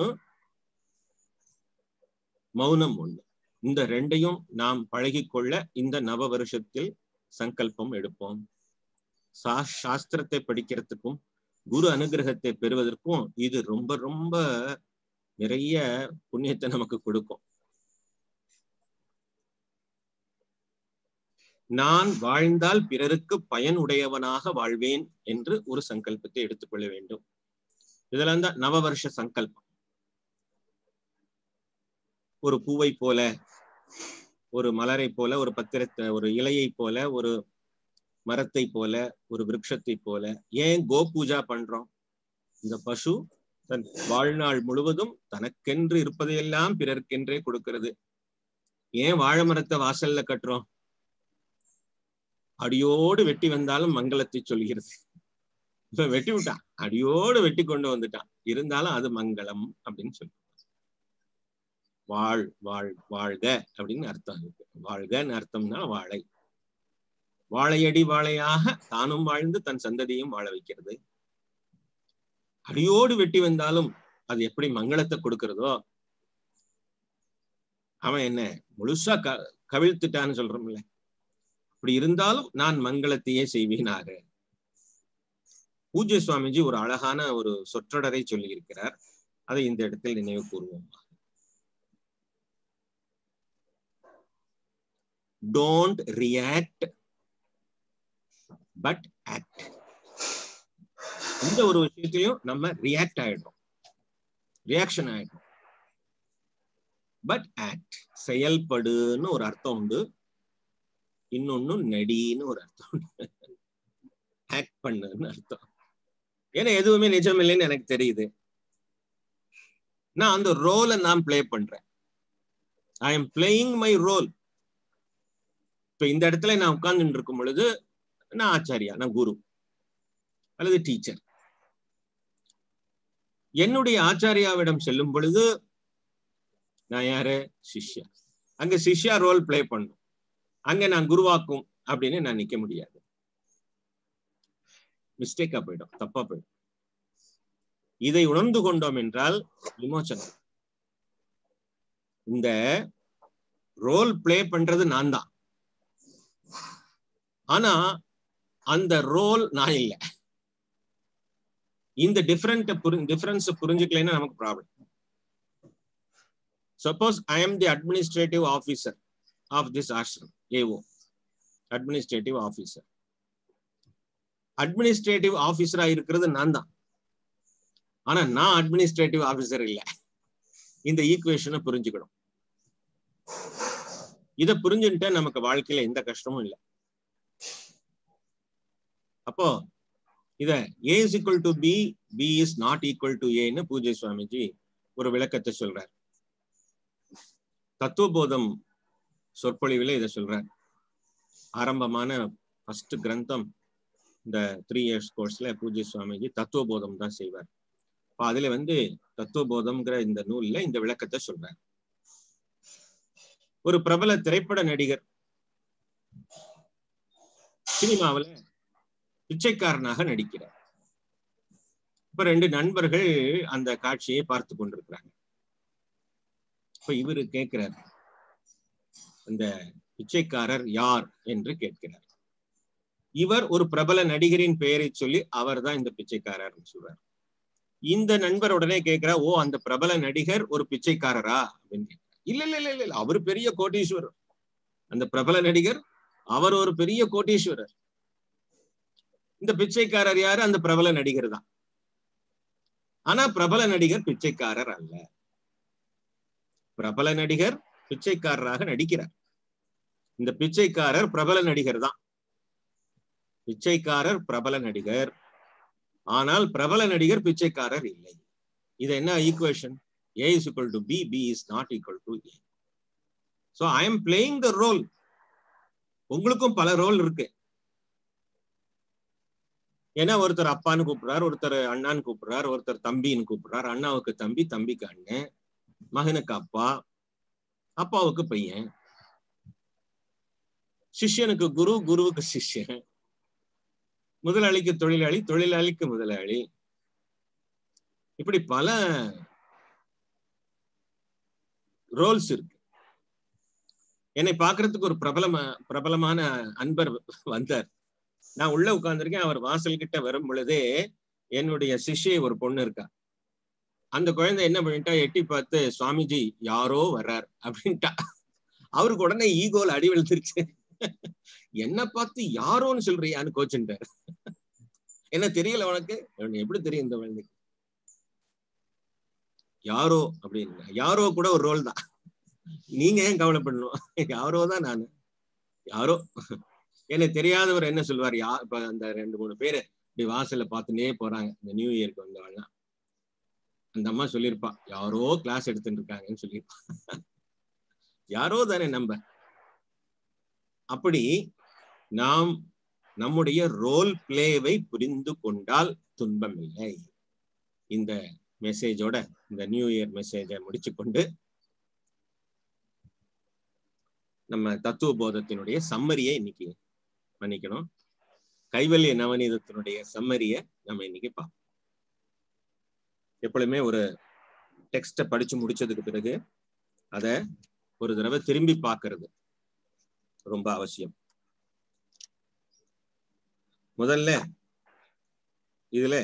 மௌனம் ஒண்ணு இந்த ரெண்டையும் நாம் பழகிக்கொள்ள இந்த நவ வருஷத்தில் சங்கல்பம் எடுப்போம் சா சாஸ்திரத்தை படிக்கிறதுக்கும் குரு அனுகிரகத்தை பெறுவதற்கும் இது ரொம்ப ரொம்ப நிறைய புண்ணியத்தை நமக்கு கொடுக்கும் நான் வாழ்ந்தால் பிறருக்கு பயன் உடையவனாக வாழ்வேன் என்று ஒரு சங்கல்பத்தை எடுத்துக்கொள்ள வேண்டும் இதெல்லாம் தான் நவ வருஷ சங்கல்பம் ஒரு பூவை போல ஒரு மலரை போல ஒரு பத்திரத்தை ஒரு இலையை போல ஒரு மரத்தை போல ஒரு விருட்சத்தை போல ஏன் கோ பூஜா பண்றோம் இந்த பசு தன் வாழ்நாள் முழுவதும் தனக்கென்று இருப்பதையெல்லாம் பிறர்க்கென்றே கொடுக்கிறது ஏன் வாழை மரத்தை வாசல்ல கட்டுறோம் அடியோடு வெட்டி வந்தாலும் மங்களத்தை சொல்கிறது இப்ப வெட்டி விட்டான் அடியோடு வெட்டி கொண்டு வந்துட்டான் இருந்தாலும் அது மங்களம் அப்படின்னு சொல்லி வாழ் வாழ் வாழ்க அப்படின்னு அர்த்தம் இருக்கு வாழ்கன்னு அர்த்தம்னா வாழை வாழையடி வாழையாக தானும் வாழ்ந்து தன் சந்ததியும் வாழ வைக்கிறது அடியோடு வெட்டி வந்தாலும் அது எப்படி மங்களத்தை கொடுக்கிறதோ அவன் என்ன முழுசா க கவிழ்த்துட்டான்னு சொல்றோம்ல அப்படி இருந்தாலும் நான் மங்களத்தையே செய்வேனாரு பூஜ்ய சுவாமிஜி ஒரு அழகான ஒரு சொற்றொடரை சொல்லி இருக்கிறார் அதை இந்த இடத்தில் நினைவு கூறுவோம் டோன்ட் ரியாக்ட் பட் ஆக்ட் இந்த ஒரு விஷயத்திலையும் நம்ம ரியாக்ட் ஆயிடுறோம் ரியாக்ஷன் ஆயிடும் பட் ஆக்ட் செயல்படுன்னு ஒரு அர்த்தம் உண்டு இன்னொன்னு நடின்னு ஒரு அர்த்தம் உண்டு ஆக்ட் பண்ணுன்னு அர்த்தம் ஏன்னா எதுவுமே நிஜம் இல்லைன்னு எனக்கு தெரியுது நான் அந்த ரோலை நான் பிளே பண்றேன் I am playing my role இப்ப இந்த இடத்துல நான் உட்கார்ந்துட்டு இருக்கும் பொழுது நான் ஆச்சாரியா நான் குரு அல்லது டீச்சர் என்னுடைய ஆச்சாரியாவிடம் செல்லும் பொழுது நான் யாரு சிஷ்யா அங்க சிஷ்யா ரோல் பிளே பண்ணும் அங்க நான் குருவாக்கும் அப்படின்னு நான் நிக்க முடியாது மிஸ்டேக்கா போயிடும் தப்பா போயிடும் இதை உணர்ந்து கொண்டோம் என்றால் விமோச்சனம் இந்த ரோல் பிளே பண்றது நான் தான் ஆனா அந்த ரோல் நான் இல்லை இந்த டிஃபரெண்ட் டிஃபரன்ஸ் புரிஞ்சுக்கலைன்னா நமக்கு problem suppose I am the administrative officer of this ashram AO administrative officer administrative ஆபீசரா இருக்கிறது நான் தான் ஆனா நான் அட்மினிஸ்ட்ரேட்டிவ் ஆபீசர் இல்ல இந்த ஈக்குவேஷனை புரிஞ்சுக்கணும் இதை புரிஞ்சுட்டா நமக்கு வாழ்க்கையில எந்த கஷ்டமும் இல்லை அப்போ இத A is equal to B B is not equal to ஏன்னு பூஜை சுவாமிஜி ஒரு விளக்கத்தை சொல்றார் தத்துவபோதம் சொற்பொழிவில் இதை சொல்றார் ஆரம்பமான ஃபர்ஸ்ட் கிரந்தம் இந்த த்ரீ இயர்ஸ் கோர்ஸ்ல பூஜை சுவாமிஜி தத்துவபோதம் தான் செய்வார் இப்போ அதுல வந்து தத்துவபோதம்ங்கிற இந்த நூல்ல இந்த விளக்கத்தை சொல்றார் ஒரு பிரபல திரைப்பட நடிகர் சினிமாவில் பிச்சைக்காரனாக நடிக்கிறார் இப்ப ரெண்டு நண்பர்கள் அந்த காட்சியை பார்த்து கொண்டிருக்கிறாங்க இப்ப இவரு கேட்கிறார் அந்த பிச்சைக்காரர் யார் என்று கேட்கிறார் இவர் ஒரு பிரபல நடிகரின் பெயரை சொல்லி அவர் தான் இந்த பிச்சைக்காரர் சொல்றார் இந்த நண்பர் உடனே கேட்கிறா ஓ அந்த பிரபல நடிகர் ஒரு பிச்சைக்காரரா அப்படின்னு கேட்கிறார் இல்ல இல்ல இல்ல இல்ல அவர் பெரிய கோட்டீஸ்வரர் அந்த பிரபல நடிகர் அவர் ஒரு பெரிய கோட்டீஸ்வரர் இந்த பிச்சைக்காரர் யாரு அந்த பிரபல நடிகர் தான் ஆனா பிரபல நடிகர் பிச்சைக்காரர் அல்ல பிரபல நடிகர் பிச்சைக்காரராக நடிக்கிறார் இந்த பிச்சைக்காரர் பிரபல நடிகர் தான் பிச்சைக்காரர் பிரபல நடிகர் ஆனால் பிரபல நடிகர் பிச்சைக்காரர் இல்லை இது என்ன equation A is equal to B B is not equal to A so I am playing the role உங்களுக்கும் பல ரோல் இருக்கு ஏன்னா ஒருத்தர் அப்பான்னு கூப்பிடுறாரு ஒருத்தர் அண்ணான்னு கூப்பிடுறாரு ஒருத்தர் தம்பின்னு கூப்பிடுறாரு அண்ணாவுக்கு தம்பி தம்பிக்கு அண்ணன் மகனுக்கு அப்பா அப்பாவுக்கு பையன் சிஷ்யனுக்கு குரு குருவுக்கு சிஷ்யன் முதலாளிக்கு தொழிலாளி தொழிலாளிக்கு முதலாளி இப்படி பல ரோல்ஸ் இருக்கு என்னை பாக்குறதுக்கு ஒரு பிரபலமா பிரபலமான அன்பர் வந்தார் நான் உள்ள உட்கார்ந்துருக்கேன் அவர் வாசல் கிட்ட வரும் பொழுதே என்னுடைய சிஷ்யை ஒரு பொண்ணு இருக்கா அந்த குழந்தை என்ன பண்ணிட்டா எட்டி பார்த்து சுவாமிஜி யாரோ வர்றார் அப்படின்ட்டா அவருக்கு உடனே ஈகோல அடி விழுந்துருச்சு என்ன பார்த்து யாரோன்னு சொல்றியான்னு கோச்சுட்டார் என்ன தெரியல உனக்கு எப்படி தெரியும் இந்த குழந்தைக்கு யாரோ அப்படின்னு யாரோ கூட ஒரு ரோல் தான் நீங்க ஏன் கவலைப்படணும் யாரோ தான் நானு யாரோ எனக்கு தெரியாதவர் என்ன சொல்லுவார் யா இப்ப அந்த ரெண்டு மூணு பேரு இப்படி வாசல்ல பார்த்துனே போறாங்க இந்த நியூ இயர்க்கு வந்தவங்க அந்த அம்மா சொல்லியிருப்பா யாரோ கிளாஸ் எடுத்துட்டு இருக்காங்கன்னு சொல்லியிருப்பா யாரோ தானே நம்ப அப்படி நாம் நம்முடைய ரோல் பிளேவை புரிந்து கொண்டால் துன்பம் இல்லை இந்த மெசேஜோட இந்த நியூ இயர் மெசேஜை முடிச்சு கொண்டு நம்ம தத்துவ போதத்தினுடைய சம்மரியை இன்னைக்கு பண்ணிக்கணும் கைவல்ய நவநீதத்தினுடைய சம்மரிய நம்ம இன்னைக்கு பார்ப்போம் எப்பொழுதுமே ஒரு டெக்ஸ்ட படிச்சு முடிச்சதுக்கு பிறகு அத ஒரு தடவை திரும்பி பார்க்கிறது ரொம்ப அவசியம் முதல்ல இதுல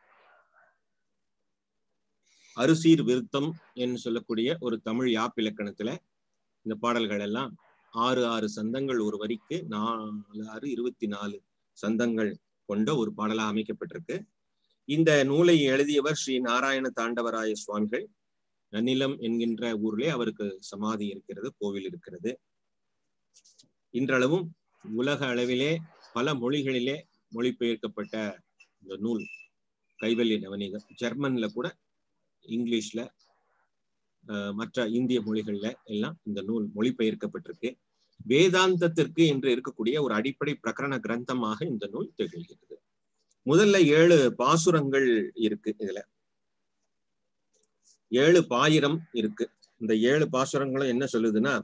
அரிசீர் விருத்தம் என்று சொல்லக்கூடிய ஒரு தமிழ் யாப்பிலக்கணத்துல இந்த பாடல்கள் எல்லாம் ஆறு ஆறு சந்தங்கள் ஒரு வரிக்கு நாலு ஆறு இருபத்தி நாலு சந்தங்கள் கொண்ட ஒரு பாடலா அமைக்கப்பட்டிருக்கு இந்த நூலை எழுதியவர் ஸ்ரீ நாராயண தாண்டவராய சுவாமிகள் நன்னிலம் என்கின்ற ஊரிலே அவருக்கு சமாதி இருக்கிறது கோவில் இருக்கிறது இன்றளவும் உலக அளவிலே பல மொழிகளிலே மொழிபெயர்க்கப்பட்ட இந்த நூல் கைவல்ய நவநீதம் ஜெர்மன்ல கூட இங்கிலீஷ்ல மற்ற இந்திய மொழிகள்ல எல்லாம் இந்த நூல் மொழிபெயர்க்கப்பட்டிருக்கு வேதாந்தத்திற்கு என்று இருக்கக்கூடிய ஒரு அடிப்படை பிரகரண கிரந்தமாக இந்த நூல் திகழ்கிறது முதல்ல ஏழு பாசுரங்கள் இருக்கு இதுல ஏழு பாயிரம் இருக்கு இந்த ஏழு பாசுரங்களும் என்ன சொல்லுதுன்னா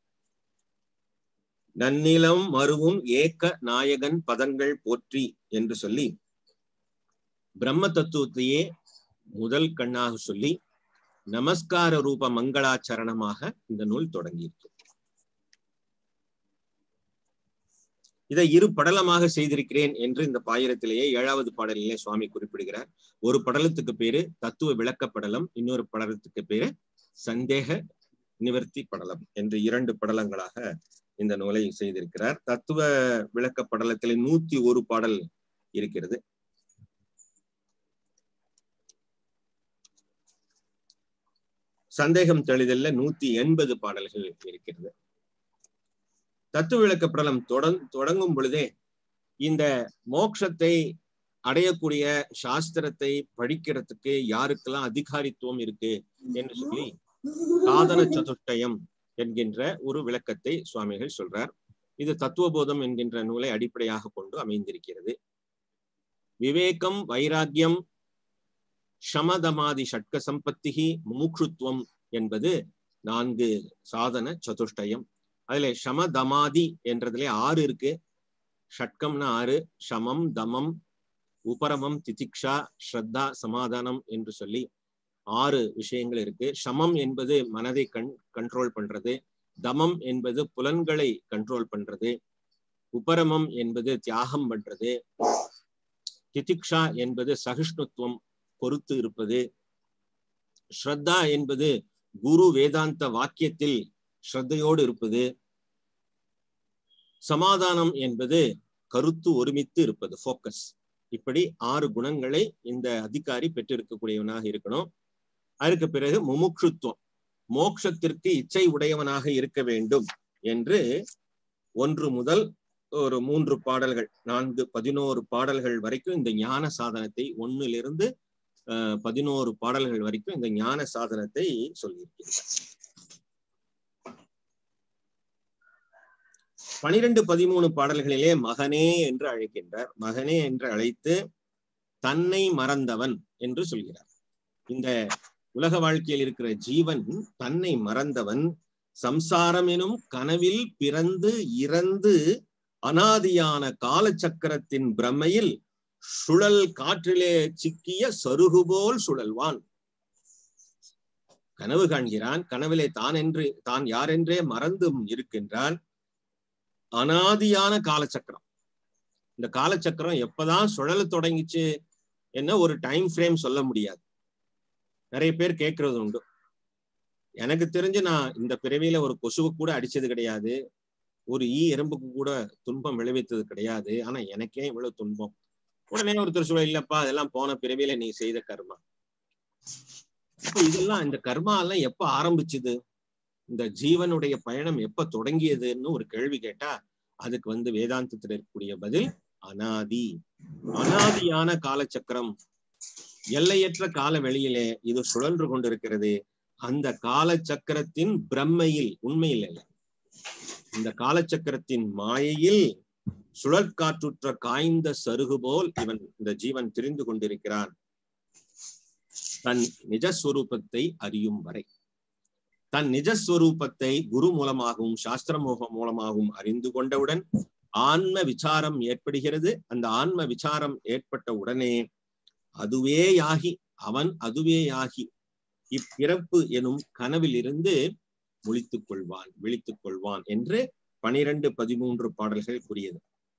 நன்னிலம் மருவும் ஏக்க நாயகன் பதங்கள் போற்றி என்று சொல்லி பிரம்ம தத்துவத்தையே முதல் கண்ணாக சொல்லி நமஸ்கார ரூப மங்களாச்சரணமாக இந்த நூல் தொடங்கியிருக்கு இதை இரு படலமாக செய்திருக்கிறேன் என்று இந்த பாயிரத்திலேயே ஏழாவது பாடலிலே சுவாமி குறிப்பிடுகிறார் ஒரு படலத்துக்கு பேரு தத்துவ விளக்க படலம் இன்னொரு படலத்துக்கு பேரு சந்தேக நிவர்த்தி படலம் என்று இரண்டு படலங்களாக இந்த நூலை செய்திருக்கிறார் தத்துவ விளக்க படலத்திலே நூத்தி ஒரு பாடல் இருக்கிறது சந்தேகம் தெளிதல்ல நூத்தி எண்பது பாடல்கள் இருக்கிறது தத்துவ விளக்க படலம் தொடங் தொடங்கும் பொழுதே இந்த மோட்சத்தை அடையக்கூடிய சாஸ்திரத்தை படிக்கிறதுக்கு யாருக்கெல்லாம் அதிகாரித்துவம் இருக்கு என்று சொல்லி சாதன சதுஷ்டயம் என்கின்ற ஒரு விளக்கத்தை சுவாமிகள் சொல்றார் இது தத்துவபோதம் என்கின்ற நூலை அடிப்படையாக கொண்டு அமைந்திருக்கிறது விவேகம் வைராக்கியம் சமதமாதி ஷட்க சம்பத்திகி முமுட்சுத்துவம் என்பது நான்கு சாதன சதுஷ்டயம் அதுல சமதமாதி என்றதுல ஆறு இருக்கு ஷட்கம்னா ஆறு சமம் தமம் உபரமம் திதிக்ஷா ஸ்ரத்தா சமாதானம் என்று சொல்லி ஆறு விஷயங்கள் இருக்கு சமம் என்பது மனதை கண் கண்ட்ரோல் பண்றது தமம் என்பது புலன்களை கண்ட்ரோல் பண்றது உபரமம் என்பது தியாகம் பண்றது திதிக்ஷா என்பது சகிஷ்ணுத்துவம் பொறுத்து இருப்பது ஸ்ரத்தா என்பது குரு வேதாந்த வாக்கியத்தில் ஸ்ரத்தையோடு இருப்பது சமாதானம் என்பது கருத்து ஒருமித்து இருப்பது ஃபோக்கஸ் இப்படி ஆறு குணங்களை இந்த அதிகாரி பெற்றிருக்கக்கூடியவனாக இருக்கணும் அதற்கு பிறகு முமுட்சுத்துவம் மோட்சத்திற்கு இச்சை உடையவனாக இருக்க வேண்டும் என்று ஒன்று முதல் ஒரு மூன்று பாடல்கள் நான்கு பதினோரு பாடல்கள் வரைக்கும் இந்த ஞான சாதனத்தை ஒன்னிலிருந்து அஹ் பதினோரு பாடல்கள் வரைக்கும் இந்த ஞான சாதனத்தை சொல்லியிருக்கிறார் பனிரெண்டு பதிமூணு பாடல்களிலே மகனே என்று அழைக்கின்றார் மகனே என்று அழைத்து தன்னை மறந்தவன் என்று சொல்கிறார் இந்த உலக வாழ்க்கையில் இருக்கிற ஜீவன் தன்னை மறந்தவன் சம்சாரம் எனும் கனவில் பிறந்து இறந்து அனாதியான காலச்சக்கரத்தின் பிரம்மையில் சுழல் காற்றிலே சிக்கிய சருகு போல் சுழல்வான் கனவு காண்கிறான் கனவிலே தான் என்று தான் யாரென்றே மறந்தும் இருக்கின்றான் அனாதியான காலச்சக்கரம் இந்த காலச்சக்கரம் எப்பதான் சுழல தொடங்கிச்சு என்ன ஒரு டைம் ஃப்ரேம் சொல்ல முடியாது நிறைய பேர் கேட்கறது உண்டு எனக்கு தெரிஞ்சு நான் இந்த பிறவியில ஒரு கொசுவு கூட அடிச்சது கிடையாது ஒரு ஈ எறும்புக்கு கூட துன்பம் விளைவித்தது கிடையாது ஆனா எனக்கே இவ்வளவு துன்பம் உடனே ஒருத்தர் சொல்ல இல்லப்பா அதெல்லாம் போன பிறவியில நீ செய்த கர்மா இப்ப இதெல்லாம் இந்த கர்மா எல்லாம் எப்ப ஆரம்பிச்சுது இந்த ஜீவனுடைய பயணம் எப்ப தொடங்கியதுன்னு ஒரு கேள்வி கேட்டா அதுக்கு வந்து வேதாந்தத்தில் இருக்கக்கூடிய பதில் அனாதி அனாதியான காலச்சக்கரம் எல்லையற்ற கால வெளியிலே இது சுழன்று கொண்டிருக்கிறது அந்த காலச்சக்கரத்தின் பிரம்மையில் உண்மையில் அல்ல இந்த காலச்சக்கரத்தின் மாயையில் சுழற்காற்றுற்ற காய்ந்த சருகு போல் இவன் இந்த ஜீவன் தெரிந்து கொண்டிருக்கிறான் தன் நிஜஸ்வரூபத்தை அறியும் வரை தன் நிஜஸ்வரூபத்தை குரு மூலமாகவும் சாஸ்திர மூலமாகவும் அறிந்து கொண்டவுடன் ஆன்ம விசாரம் ஏற்படுகிறது அந்த ஆன்ம விசாரம் ஏற்பட்ட உடனே அதுவேயாகி அவன் அதுவேயாகி இப்பிறப்பு எனும் கனவில் இருந்து முழித்துக் கொள்வான் விழித்துக் கொள்வான் என்று பனிரெண்டு பதிமூன்று பாடல்கள் கூறியது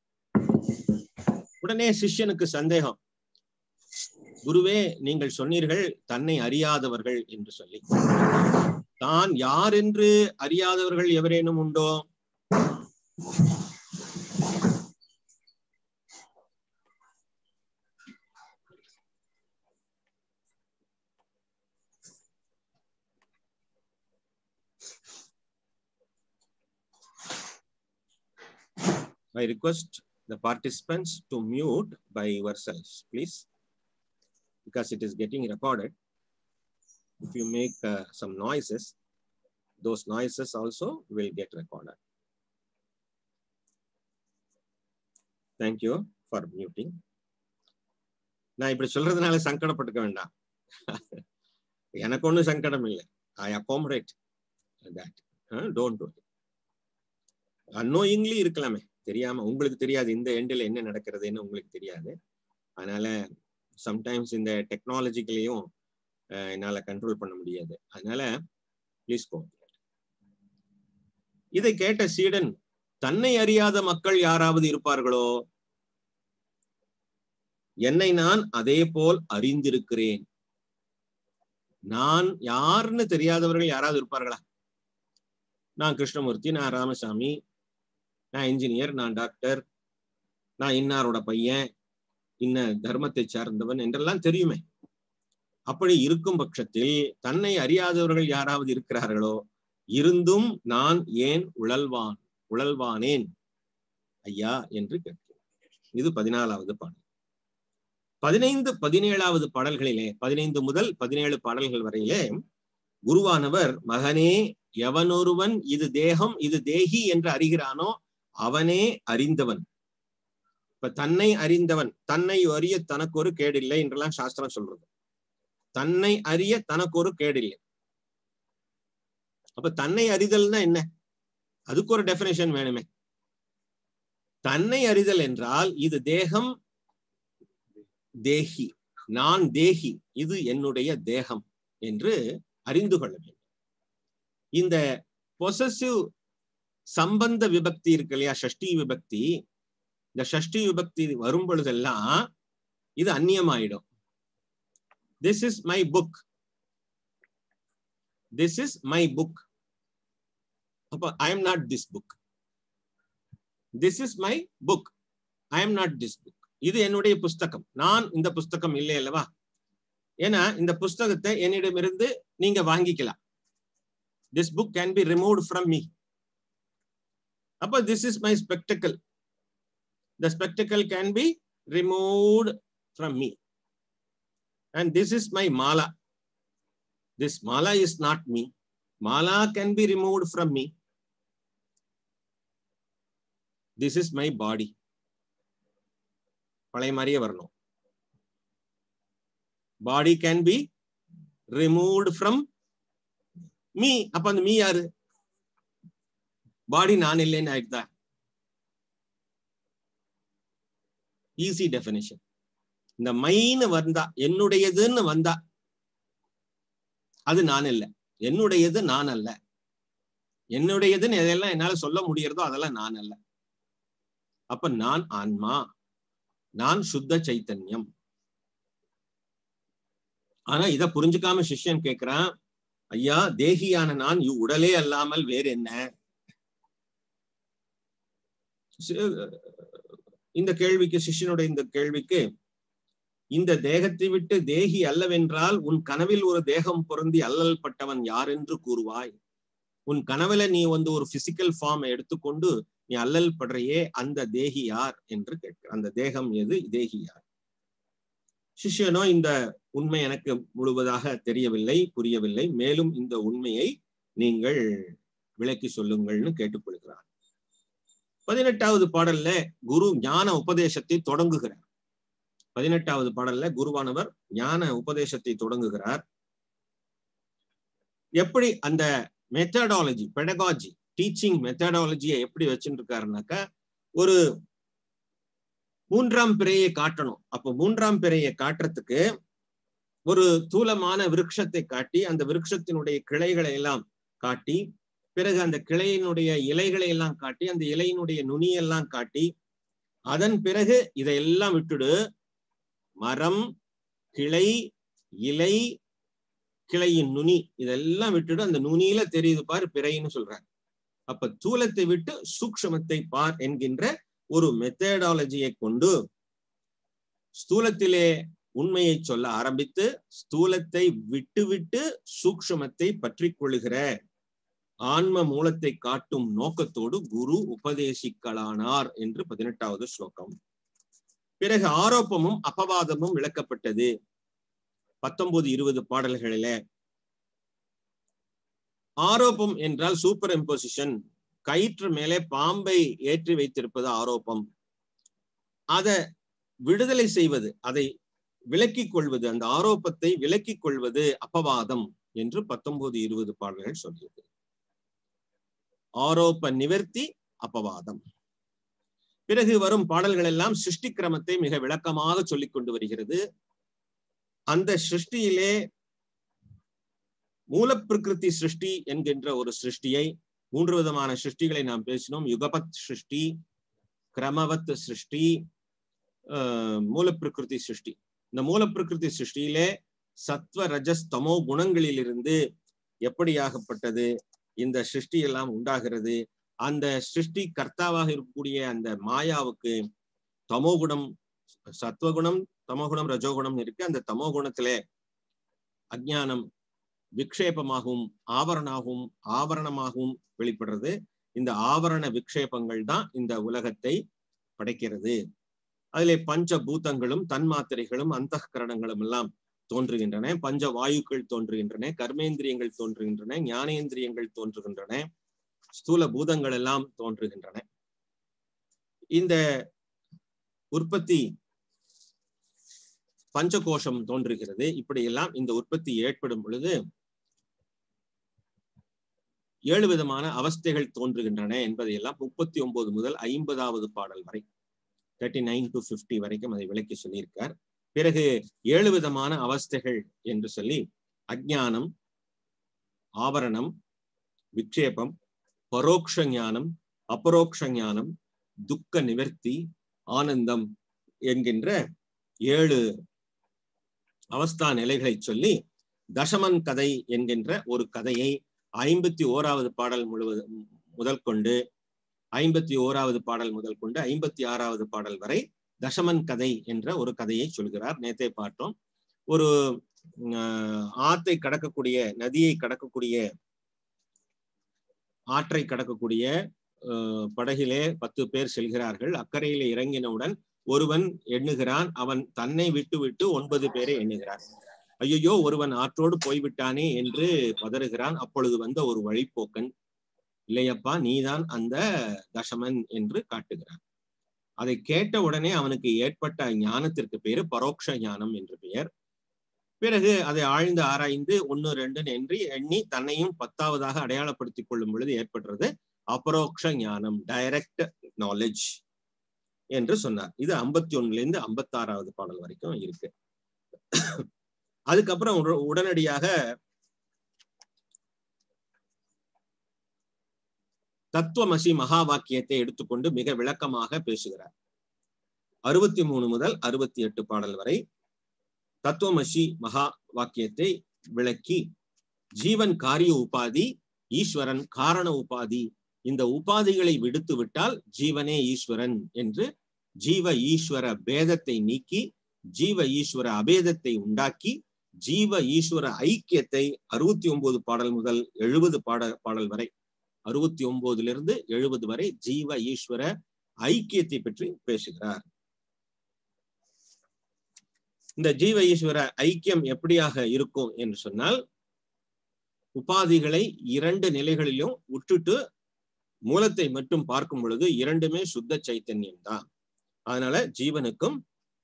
உடனே சிஷ்யனுக்கு சந்தேகம் குருவே நீங்கள் சொன்னீர்கள் தன்னை அறியாதவர்கள் என்று சொல்லி தான் யார் என்று அறியாதவர்கள் எவரேனும் உண்டோ I request the participants to mute by yourselves, please, because it is getting recorded. If you make uh, some noises, those noises also will get recorded. Thank you for muting. நான் இப்படி சொல்றதுனால சங்கடப்பட்டுக்க வேண்டாம் எனக்கு ஒன்றும் சங்கடம் இல்லை I accommodate that don't do annoyingly இருக்கலாமே தெரியாம உங்களுக்கு தெரியாது இந்த எண்டில் என்ன நடக்கிறதுன்னு உங்களுக்கு தெரியாது அதனால சம்டைம்ஸ் இந்த டெக்னாலஜிக்கலையும் என்னால கண்ட்ரோல் பண்ண முடியாது அதனால ப்ளீஸ் கோ இதை கேட்ட சீடன் தன்னை அறியாத மக்கள் யாராவது இருப்பார்களோ என்னை நான் அதே போல் அறிந்திருக்கிறேன் நான் யாருன்னு தெரியாதவர்கள் யாராவது இருப்பார்களா நான் கிருஷ்ணமூர்த்தி நான் ராமசாமி நான் இன்ஜினியர் நான் டாக்டர் நான் இன்னாரோட பையன் இன்ன தர்மத்தை சார்ந்தவன் என்றெல்லாம் தெரியுமே அப்படி இருக்கும் பட்சத்தில் தன்னை அறியாதவர்கள் யாராவது இருக்கிறார்களோ இருந்தும் நான் ஏன் உழல்வான் உழல்வானேன் ஐயா என்று கேட்கிறேன் இது பதினாலாவது பாடல் பதினைந்து பதினேழாவது பாடல்களிலே பதினைந்து முதல் பதினேழு பாடல்கள் வரையிலே குருவானவர் மகனே எவனொருவன் இது தேகம் இது தேகி என்று அறிகிறானோ அவனே அறிந்தவன் இப்ப தன்னை அறிந்தவன் தன்னை அறிய தனக்கு ஒரு கேடில்லை என்றெல்லாம் சாஸ்திரம் சொல்றது தன்னை அறிய தனக்கு ஒரு கேடில்லை அப்ப தன்னை அறிதல்னா என்ன அதுக்கு ஒரு டெபினேஷன் வேணுமே தன்னை அறிதல் என்றால் இது தேகம் தேகி நான் தேகி இது என்னுடைய தேகம் என்று அறிந்து கொள்ள வேண்டும் இந்த பொசசிவ் சம்பந்த விபக்தி இருக்கு இல்லையா ஷஷ்டி விபக்தி இந்த ஷஷ்டி விபக்தி வரும் பொழுதெல்லாம் இது அந்நியமாயிடும் this is my book this is my book அப்ப I am not this book this is my book I am not this book இது என்னுடைய புஸ்தகம் நான் இந்த புஸ்தகம் இல்லை அல்லவா ஏன்னா இந்த புஸ்தகத்தை என்னிடமிருந்து நீங்க வாங்கிக்கலாம் this book can be remove from me அப்ப this is my spectacle the spectacle can be removed from me and this is my mala this mala is not me mala can be removed from me this is my body பழைய மாதிரியே வரணும் body can be removed from me அப்ப அந்த me யாரு பாடி நான் இல்லைன்னு ஆயிடுதா easy definition இந்த மைன்னு வந்தா என்னுடையதுன்னு வந்தா அது நான் இல்லை என்னுடையது நான் அல்ல என்னுடையதுன்னு எதெல்லாம் என்னால சொல்ல முடியறதோ அதெல்லாம் நான் அல்ல அப்ப நான் ஆன்மா நான் சுத்த சைத்தன்யம் ஆனா இத புரிஞ்சுக்காம சிஷ்யன் கேக்குறான் ஐயா தேகியான நான் இவ் உடலே அல்லாமல் வேறு என்ன இந்த கேள்விக்கு சிஷ்யனுடைய இந்த கேள்விக்கு இந்த தேகத்தை விட்டு தேகி அல்லவென்றால் உன் கனவில் ஒரு தேகம் பொருந்தி அல்லல் பட்டவன் யார் என்று கூறுவாய் உன் கனவுல நீ வந்து ஒரு பிசிக்கல் ஃபார்ம் எடுத்துக்கொண்டு நீ அல்லல் படுறையே அந்த தேகி யார் என்று கேட்கிற அந்த தேகம் எது தேகி யார் சிஷ்யனோ இந்த உண்மை எனக்கு முழுவதாக தெரியவில்லை புரியவில்லை மேலும் இந்த உண்மையை நீங்கள் விளக்கி சொல்லுங்கள்னு கேட்டுக்கொள்கிறார் பதினெட்டாவது பாடல்ல குரு ஞான உபதேசத்தை தொடங்குகிறார் பதினெட்டாவது பாடல்ல குருவானவர் ஞான உபதேசத்தை தொடங்குகிறார் எப்படி அந்த மெத்தடாலஜி பெடகாஜி டீச்சிங் மெத்தடாலஜியை எப்படி வச்சுட்டு இருக்காருனாக்கா ஒரு மூன்றாம் பிறையை காட்டணும் அப்ப மூன்றாம் பிறையை காட்டுறதுக்கு ஒரு தூலமான விருட்சத்தை காட்டி அந்த விருட்சத்தினுடைய கிளைகளை எல்லாம் காட்டி பிறகு அந்த கிளையினுடைய இலைகளை எல்லாம் காட்டி அந்த இலையினுடைய நுனியெல்லாம் காட்டி அதன் பிறகு இதையெல்லாம் விட்டுடு மரம் கிளை இலை கிளையின் நுனி இதெல்லாம் விட்டுடு அந்த நுனியில தெரியுது பார் பிறைன்னு சொல்றாங்க அப்ப தூலத்தை விட்டு சூக்ஷமத்தை பார் என்கின்ற ஒரு மெத்தடாலஜியை கொண்டு ஸ்தூலத்திலே உண்மையை சொல்ல ஆரம்பித்து ஸ்தூலத்தை விட்டு விட்டு சூக்ஷமத்தை பற்றி கொள்ளுகிற ஆன்ம மூலத்தை காட்டும் நோக்கத்தோடு குரு உபதேசிக்கலானார் என்று பதினெட்டாவது ஸ்லோகம் பிறகு ஆரோப்பமும் அபவாதமும் விளக்கப்பட்டது பத்தொன்பது இருபது பாடல்களில ஆரோப்பம் என்றால் சூப்பர் இம்போசிஷன் கயிற்று மேலே பாம்பை ஏற்றி வைத்திருப்பது ஆரோப்பம் அத விடுதலை செய்வது அதை விலக்கிக் கொள்வது அந்த ஆரோப்பத்தை விலக்கிக் கொள்வது அப்பவாதம் என்று பத்தொன்பது இருபது பாடல்கள் சொல்லியது ஆரோப்ப நிவர்த்தி அப்பவாதம் பிறகு வரும் பாடல்கள் எல்லாம் சிருஷ்டி கிரமத்தை மிக விளக்கமாக சொல்லிக் கொண்டு வருகிறது அந்த சிருஷ்டியிலே மூலப்பிரகிருதி சிருஷ்டி என்கின்ற ஒரு சிருஷ்டியை மூன்று விதமான சிருஷ்டிகளை நாம் பேசினோம் யுகபத் சிருஷ்டி கிரமவத் சிருஷ்டி மூலப்பிரகிருதி சிருஷ்டி இந்த மூலப்பிரகிருதி சிருஷ்டியிலே சத்வ ரஜஸ் தமோ குணங்களிலிருந்து எப்படியாகப்பட்டது இந்த சிருஷ்டி எல்லாம் உண்டாகிறது அந்த சிருஷ்டி கர்த்தாவாக இருக்கக்கூடிய அந்த மாயாவுக்கு தமோகுணம் சத்வகுணம் தமோகுணம் ரஜோகுணம் இருக்கு அந்த தமோகுணத்திலே அஜானம் விக்ஷேபமாகவும் ஆவரணாகவும் ஆவரணமாகவும் வெளிப்படுறது இந்த ஆவரண விக்ஷேபங்கள் தான் இந்த உலகத்தை படைக்கிறது அதிலே பஞ்ச பூதங்களும் தன்மாத்திரைகளும் அந்த கரணங்களும் எல்லாம் தோன்றுகின்றன பஞ்ச வாயுக்கள் தோன்றுகின்றன கர்மேந்திரியங்கள் தோன்றுகின்றன ஞானேந்திரியங்கள் தோன்றுகின்றன ஸ்தூல பூதங்கள் எல்லாம் தோன்றுகின்றன இந்த உற்பத்தி பஞ்சகோஷம் தோன்றுகிறது இப்படியெல்லாம் இந்த உற்பத்தி ஏற்படும் பொழுது ஏழு விதமான அவஸ்தைகள் தோன்றுகின்றன என்பதையெல்லாம் முப்பத்தி ஒன்பது முதல் ஐம்பதாவது பாடல் வரை தேர்ட்டி நைன் டு பிப்டி வரைக்கும் அதை விளக்கி சொல்லியிருக்கார் பிறகு ஏழு விதமான அவஸ்தைகள் என்று சொல்லி அஜானம் ஆவரணம் விக்ஷேபம் பரோக்ஷ ஞானம் அபரோக்ஷ ஞானம் துக்க நிவர்த்தி ஆனந்தம் என்கின்ற ஏழு அவஸ்தா நிலைகளை சொல்லி தசமன் கதை என்கின்ற ஒரு கதையை ஐம்பத்தி ஓராவது பாடல் முழுவதும் முதல் கொண்டு ஐம்பத்தி ஓராவது பாடல் முதல் கொண்டு ஐம்பத்தி ஆறாவது பாடல் வரை தசமன் கதை என்ற ஒரு கதையை சொல்கிறார் நேத்தே பார்த்தோம் ஒரு ஆத்தை கடக்கக்கூடிய நதியை கடக்கக்கூடிய ஆற்றை கடக்கக்கூடிய படகிலே பத்து பேர் செல்கிறார்கள் அக்கறையிலே இறங்கினவுடன் ஒருவன் எண்ணுகிறான் அவன் தன்னை விட்டு விட்டு ஒன்பது பேரை எண்ணுகிறான் ஐயோ ஒருவன் ஆற்றோடு போய்விட்டானே என்று பதறுகிறான் அப்பொழுது வந்த ஒரு வழிப்போக்கன் இல்லையப்பா நீதான் அந்த தசமன் என்று காட்டுகிறான் அதை கேட்ட உடனே அவனுக்கு ஏற்பட்ட ஞானத்திற்கு பேரு பரோட்ச ஞானம் என்று பெயர் பிறகு அதை ஆழ்ந்து ஆராய்ந்து ஒன்னு ரெண்டு என்று எண்ணி தன்னையும் பத்தாவதாக அடையாளப்படுத்திக் கொள்ளும் பொழுது ஏற்படுறது அபரோக்ஷ ஞானம் டைரக்ட் நாலேஜ் என்று சொன்னார் இது ஐம்பத்தி ஒண்ணுல இருந்து ஐம்பத்தி ஆறாவது பாடல் வரைக்கும் இருக்கு அதுக்கப்புறம் உடனடியாக தத்துவமசி மகா வாக்கியத்தை எடுத்துக்கொண்டு மிக விளக்கமாக பேசுகிறார் அறுபத்தி மூணு முதல் அறுபத்தி எட்டு பாடல் வரை தத்துவமசி மகா வாக்கியத்தை விளக்கி ஜீவன் காரிய உபாதி ஈஸ்வரன் காரண உபாதி இந்த உபாதிகளை விடுத்து விட்டால் ஜீவனே ஈஸ்வரன் என்று ஜீவ ஈஸ்வர பேதத்தை நீக்கி ஜீவ ஈஸ்வர அபேதத்தை உண்டாக்கி ஜீவ ஈஸ்வர ஐக்கியத்தை அறுபத்தி ஒன்பது பாடல் முதல் எழுபது பாட பாடல் வரை அறுபத்தி ஒன்பதுலிருந்து எழுபது வரை ஜீவ ஈஸ்வர ஐக்கியத்தை பற்றி பேசுகிறார் இந்த ஜீவ ஈஸ்வர ஐக்கியம் எப்படியாக இருக்கும் என்று சொன்னால் உபாதிகளை இரண்டு நிலைகளிலும் விட்டுட்டு மூலத்தை மட்டும் பார்க்கும் பொழுது இரண்டுமே சுத்த சைத்தன்யம் தான் அதனால ஜீவனுக்கும்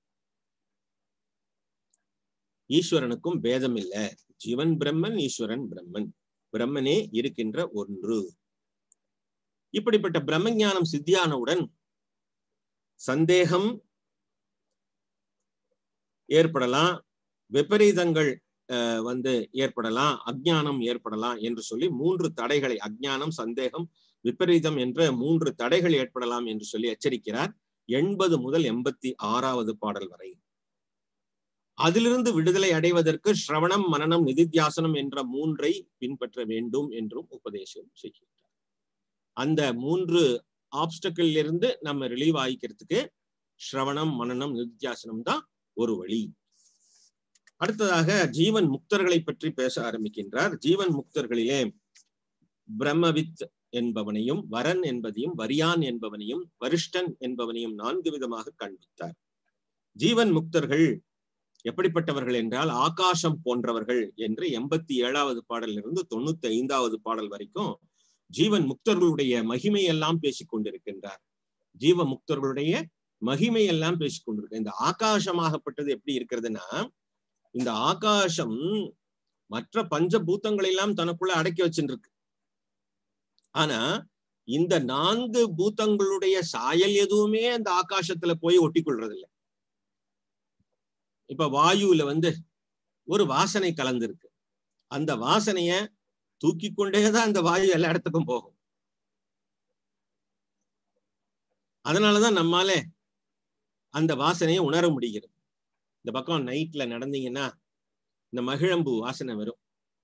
ஈஸ்வரனுக்கும் பேதம் இல்ல ஜீவன் பிரம்மன் ஈஸ்வரன் பிரம்மன் பிரம்மனே இருக்கின்ற ஒன்று இப்படிப்பட்ட பிரம்ம ஞானம் சித்தியானவுடன் சந்தேகம் ஏற்படலாம் விபரீதங்கள் வந்து ஏற்படலாம் அஜ்ஞானம் ஏற்படலாம் என்று சொல்லி மூன்று தடைகளை அஜ்ஞானம் சந்தேகம் விபரீதம் என்ற மூன்று தடைகள் ஏற்படலாம் என்று சொல்லி எச்சரிக்கிறார் எண்பது முதல் எண்பத்தி ஆறாவது பாடல் வரை அதிலிருந்து விடுதலை அடைவதற்கு ஸ்ரவணம் மனனம் நிதித்தியாசனம் என்ற மூன்றை பின்பற்ற வேண்டும் என்றும் உபதேசம் செய்கின்றார் அந்த மூன்று ஆப்ஸ்டக்கிள் இருந்து நம்ம ரிலீவ் ஆகிக்கிறதுக்கு ஸ்ரவணம் மனனம் நிதித்தியாசனம் தான் ஒரு வழி அடுத்ததாக ஜீவன் முக்தர்களை பற்றி பேச ஆரம்பிக்கின்றார் ஜீவன் முக்தர்களிலே பிரம்மவித் என்பவனையும் வரன் என்பதையும் வரியான் என்பவனையும் வரிஷ்டன் என்பவனையும் நான்கு விதமாக காண்பித்தார் ஜீவன் முக்தர்கள் எப்படிப்பட்டவர்கள் என்றால் ஆகாசம் போன்றவர்கள் என்று எண்பத்தி ஏழாவது பாடலிலிருந்து தொண்ணூத்தி ஐந்தாவது பாடல் வரைக்கும் ஜீவன் முக்தர்களுடைய மகிமையெல்லாம் பேசிக் கொண்டிருக்கின்றார் ஜீவ முக்தர்களுடைய மகிமையெல்லாம் பேசிக் கொண்டிருக்க இந்த ஆகாசமாகப்பட்டது எப்படி இருக்கிறதுனா இந்த ஆகாசம் மற்ற பஞ்சபூத்தங்களை எல்லாம் தனக்குள்ள அடக்கி வச்சுருக்கு ஆனா இந்த நான்கு பூத்தங்களுடைய சாயல் எதுவுமே அந்த ஆகாசத்துல போய் ஒட்டி கொள்றது இல்லை இப்ப வாயுல வந்து ஒரு வாசனை கலந்துருக்கு அந்த வாசனைய தூக்கி கொண்டேதான் அந்த வாயு எல்லா இடத்துக்கும் போகும் அதனாலதான் நம்மால அந்த வாசனையை உணர முடிகிறது இந்த பக்கம் நைட்ல நடந்தீங்கன்னா இந்த மகிழம்பு வாசனை வரும்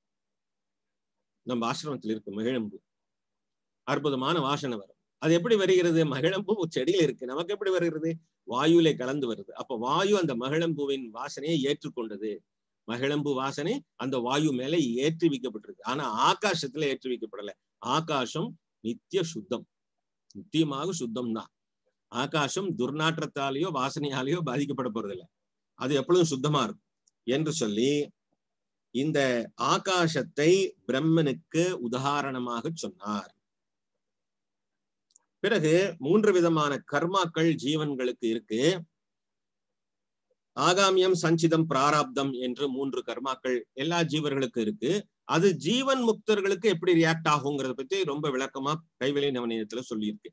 நம்ம ஆசிரமத்தில் இருக்கு மகிழம்பு அற்புதமான வாசனை வரும் அது எப்படி வருகிறது மகிழம்பூ செடியில இருக்கு நமக்கு எப்படி வருகிறது வாயுல கலந்து வருது அப்ப வாயு அந்த மகிழம்பூவின் வாசனையை ஏற்றுக்கொண்டது மகிழம்பு வாசனை அந்த வாயு மேல ஏற்றி வைக்கப்பட்டிருக்கு ஆனா ஆகாசத்துல ஏற்றி வைக்கப்படல ஆகாசம் நித்திய சுத்தம் நித்தியமாக சுத்தம் தான் ஆகாசம் துர்நாற்றத்தாலேயோ வாசனையாலேயோ பாதிக்கப்பட போறதில்லை அது எப்பொழுதும் சுத்தமா இருக்கும் என்று சொல்லி இந்த ஆகாசத்தை பிரம்மனுக்கு உதாரணமாக சொன்னார் பிறகு மூன்று விதமான கர்மாக்கள் ஜீவன்களுக்கு இருக்கு ஆகாமியம் சஞ்சிதம் பிராராப்தம் என்று மூன்று கர்மாக்கள் எல்லா ஜீவர்களுக்கும் இருக்கு அது ஜீவன் முக்தர்களுக்கு எப்படி ரியாக்ட் ஆகுங்கிறத பத்தி ரொம்ப விளக்கமா கைவெளி நவநீதத்துல சொல்லியிருக்கு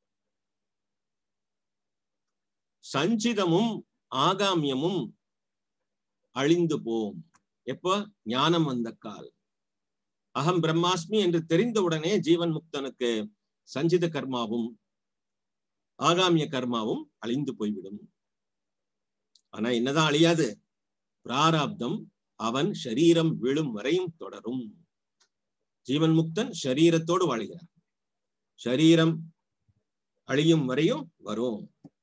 சஞ்சிதமும் ஆகாமியமும் அழிந்து போம் எப்போ ஞானம் வந்த கால் அகம் பிரம்மாஸ்மி என்று தெரிந்தவுடனே ஜீவன் முக்தனுக்கு சஞ்சித கர்மாவும் ஆகாமிய கர்மாவும் அழிந்து போய்விடும் ஆனா என்னதான் அழியாது பிராராப்தம் அவன் ஷரீரம் விழும் வரையும் தொடரும் ஜீவன் முக்தன் ஷரீரத்தோடு வாழ்கிறான் ஷரீரம் அழியும் வரையும் வரும்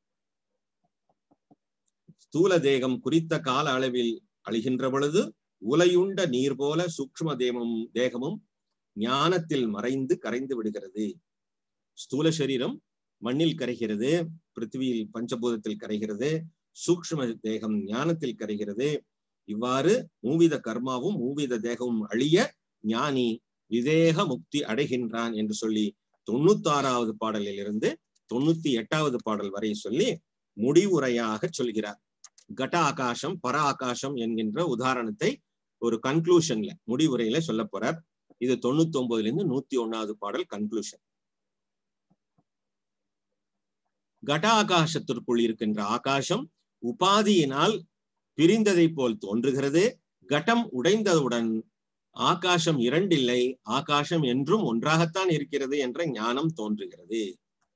ஸ்தூல தேகம் குறித்த கால அளவில் அழிகின்ற பொழுது உலையுண்ட நீர் போல சூக்ஷ்ம தேகமும் தேகமும் ஞானத்தில் மறைந்து கரைந்து விடுகிறது ஸ்தூல சரீரம் மண்ணில் கரைகிறது பிருத்திவியில் பஞ்சபூதத்தில் கரைகிறது சூக்ஷ்ம தேகம் ஞானத்தில் கரைகிறது இவ்வாறு மூவித கர்மாவும் மூவித தேகமும் அழிய ஞானி விதேக முக்தி அடைகின்றான் என்று சொல்லி தொண்ணூத்தி ஆறாவது பாடலில் இருந்து தொண்ணூத்தி எட்டாவது பாடல் வரை சொல்லி முடிவுரையாக சொல்கிறார் கட ஆகாசம் பர ஆகாசம் என்கின்ற உதாரணத்தை ஒரு கன்க்ளூஷன்ல முடிவுரையில சொல்ல போறார் இது தொண்ணூத்தி ஒன்பதுல இருந்து நூத்தி ஒன்னாவது பாடல் கன்க்ளூஷன் கட ஆகாசத்திற்குள் இருக்கின்ற ஆகாசம் உபாதியினால் பிரிந்ததை போல் தோன்றுகிறது கட்டம் உடைந்தவுடன் ஆகாசம் இரண்டில்லை ஆகாசம் என்றும் ஒன்றாகத்தான் இருக்கிறது என்ற ஞானம் தோன்றுகிறது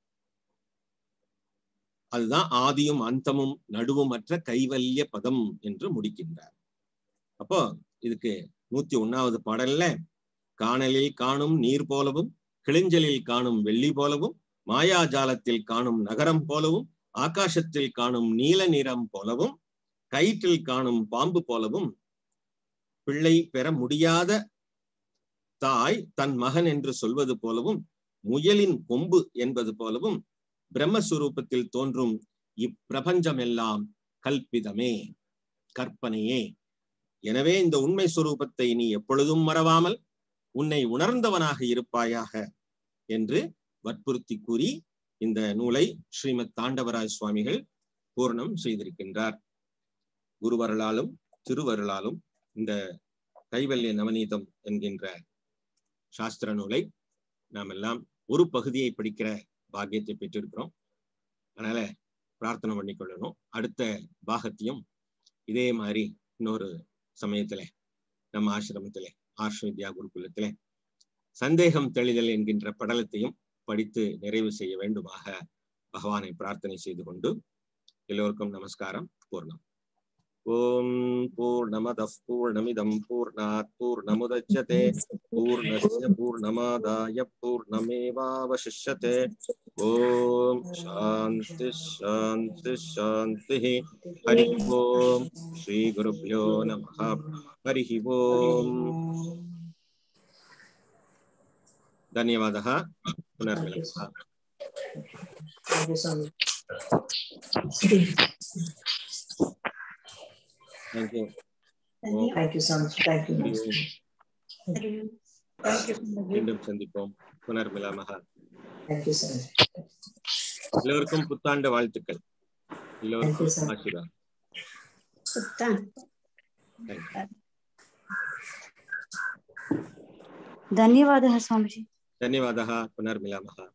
அதுதான் ஆதியும் அந்தமும் நடுவுமற்ற கைவல்ய பதம் என்று முடிக்கின்றார் அப்போ இதுக்கு நூத்தி ஒன்னாவது பாடல்ல காணலில் காணும் நீர் போலவும் கிளிஞ்சலில் காணும் வெள்ளி போலவும் மாயாஜாலத்தில் காணும் நகரம் போலவும் ஆகாசத்தில் காணும் நீல நிறம் போலவும் கயிற்றில் காணும் பாம்பு போலவும் பிள்ளை பெற முடியாத தாய் தன் மகன் என்று சொல்வது போலவும் முயலின் கொம்பு என்பது போலவும் பிரம்மஸ்வரூபத்தில் தோன்றும் இப்பிரபஞ்சமெல்லாம் கல்பிதமே கற்பனையே எனவே இந்த உண்மை சுரூபத்தை நீ எப்பொழுதும் மறவாமல் உன்னை உணர்ந்தவனாக இருப்பாயாக என்று வற்புறுத்தி கூறி இந்த நூலை ஸ்ரீமத் தாண்டவராஜ் சுவாமிகள் பூர்ணம் செய்திருக்கின்றார் குருவருளாலும் திருவருளாலும் இந்த கைவல்ய நவநீதம் என்கின்ற சாஸ்திர நூலை நாம் எல்லாம் ஒரு பகுதியை படிக்கிற பாக்கியத்தை பெற்றிருக்கிறோம் அதனால பிரார்த்தனை பண்ணிக்கொள்ளணும் அடுத்த பாகத்தையும் இதே மாதிரி இன்னொரு சமயத்துல நம்ம ஆசிரமத்திலே ஆர்ஷ வித்யா குருகுலத்திலே சந்தேகம் தெளிதல் என்கின்ற படலத்தையும் படித்து நிறைவு செய்ய வேண்டுமாக பகவானை பிரார்த்தனை செய்து கொண்டு எல்லோருக்கும் நமஸ்காரம் பூர்ணம் ஓம் பூர்ணமதः பூர்ணமிதம் பூர்ணாத் பூர்ணமுதச்யதே பூர்ணஸ்ய பூர்ணமாதாய பூர்ணமேவாவசிஷ்யते ஓம் சாந்தி சாந்தி சாந்தி ஹரி ஓம் ஸ்ரீ குருभ्यो நமः ஹரி ஓம் धन्यवादः पुनर्मिलामः Thank you, Swami. Thank you Thank you, Swami. Thank you. Thank you, Swamiji. மீண்டும் சந்திப்போம் புனர்மிலாமக Thank you, Swami. எல்லோருக்கும் புத்தாண்டு வாழ்த்துக்கள் எல்லோருக்கும் Thank you, sir. ஆசீர்வாதம் Thank you. धन्यवादः स्वामीजी धन्यवादः पुनर्मिलामः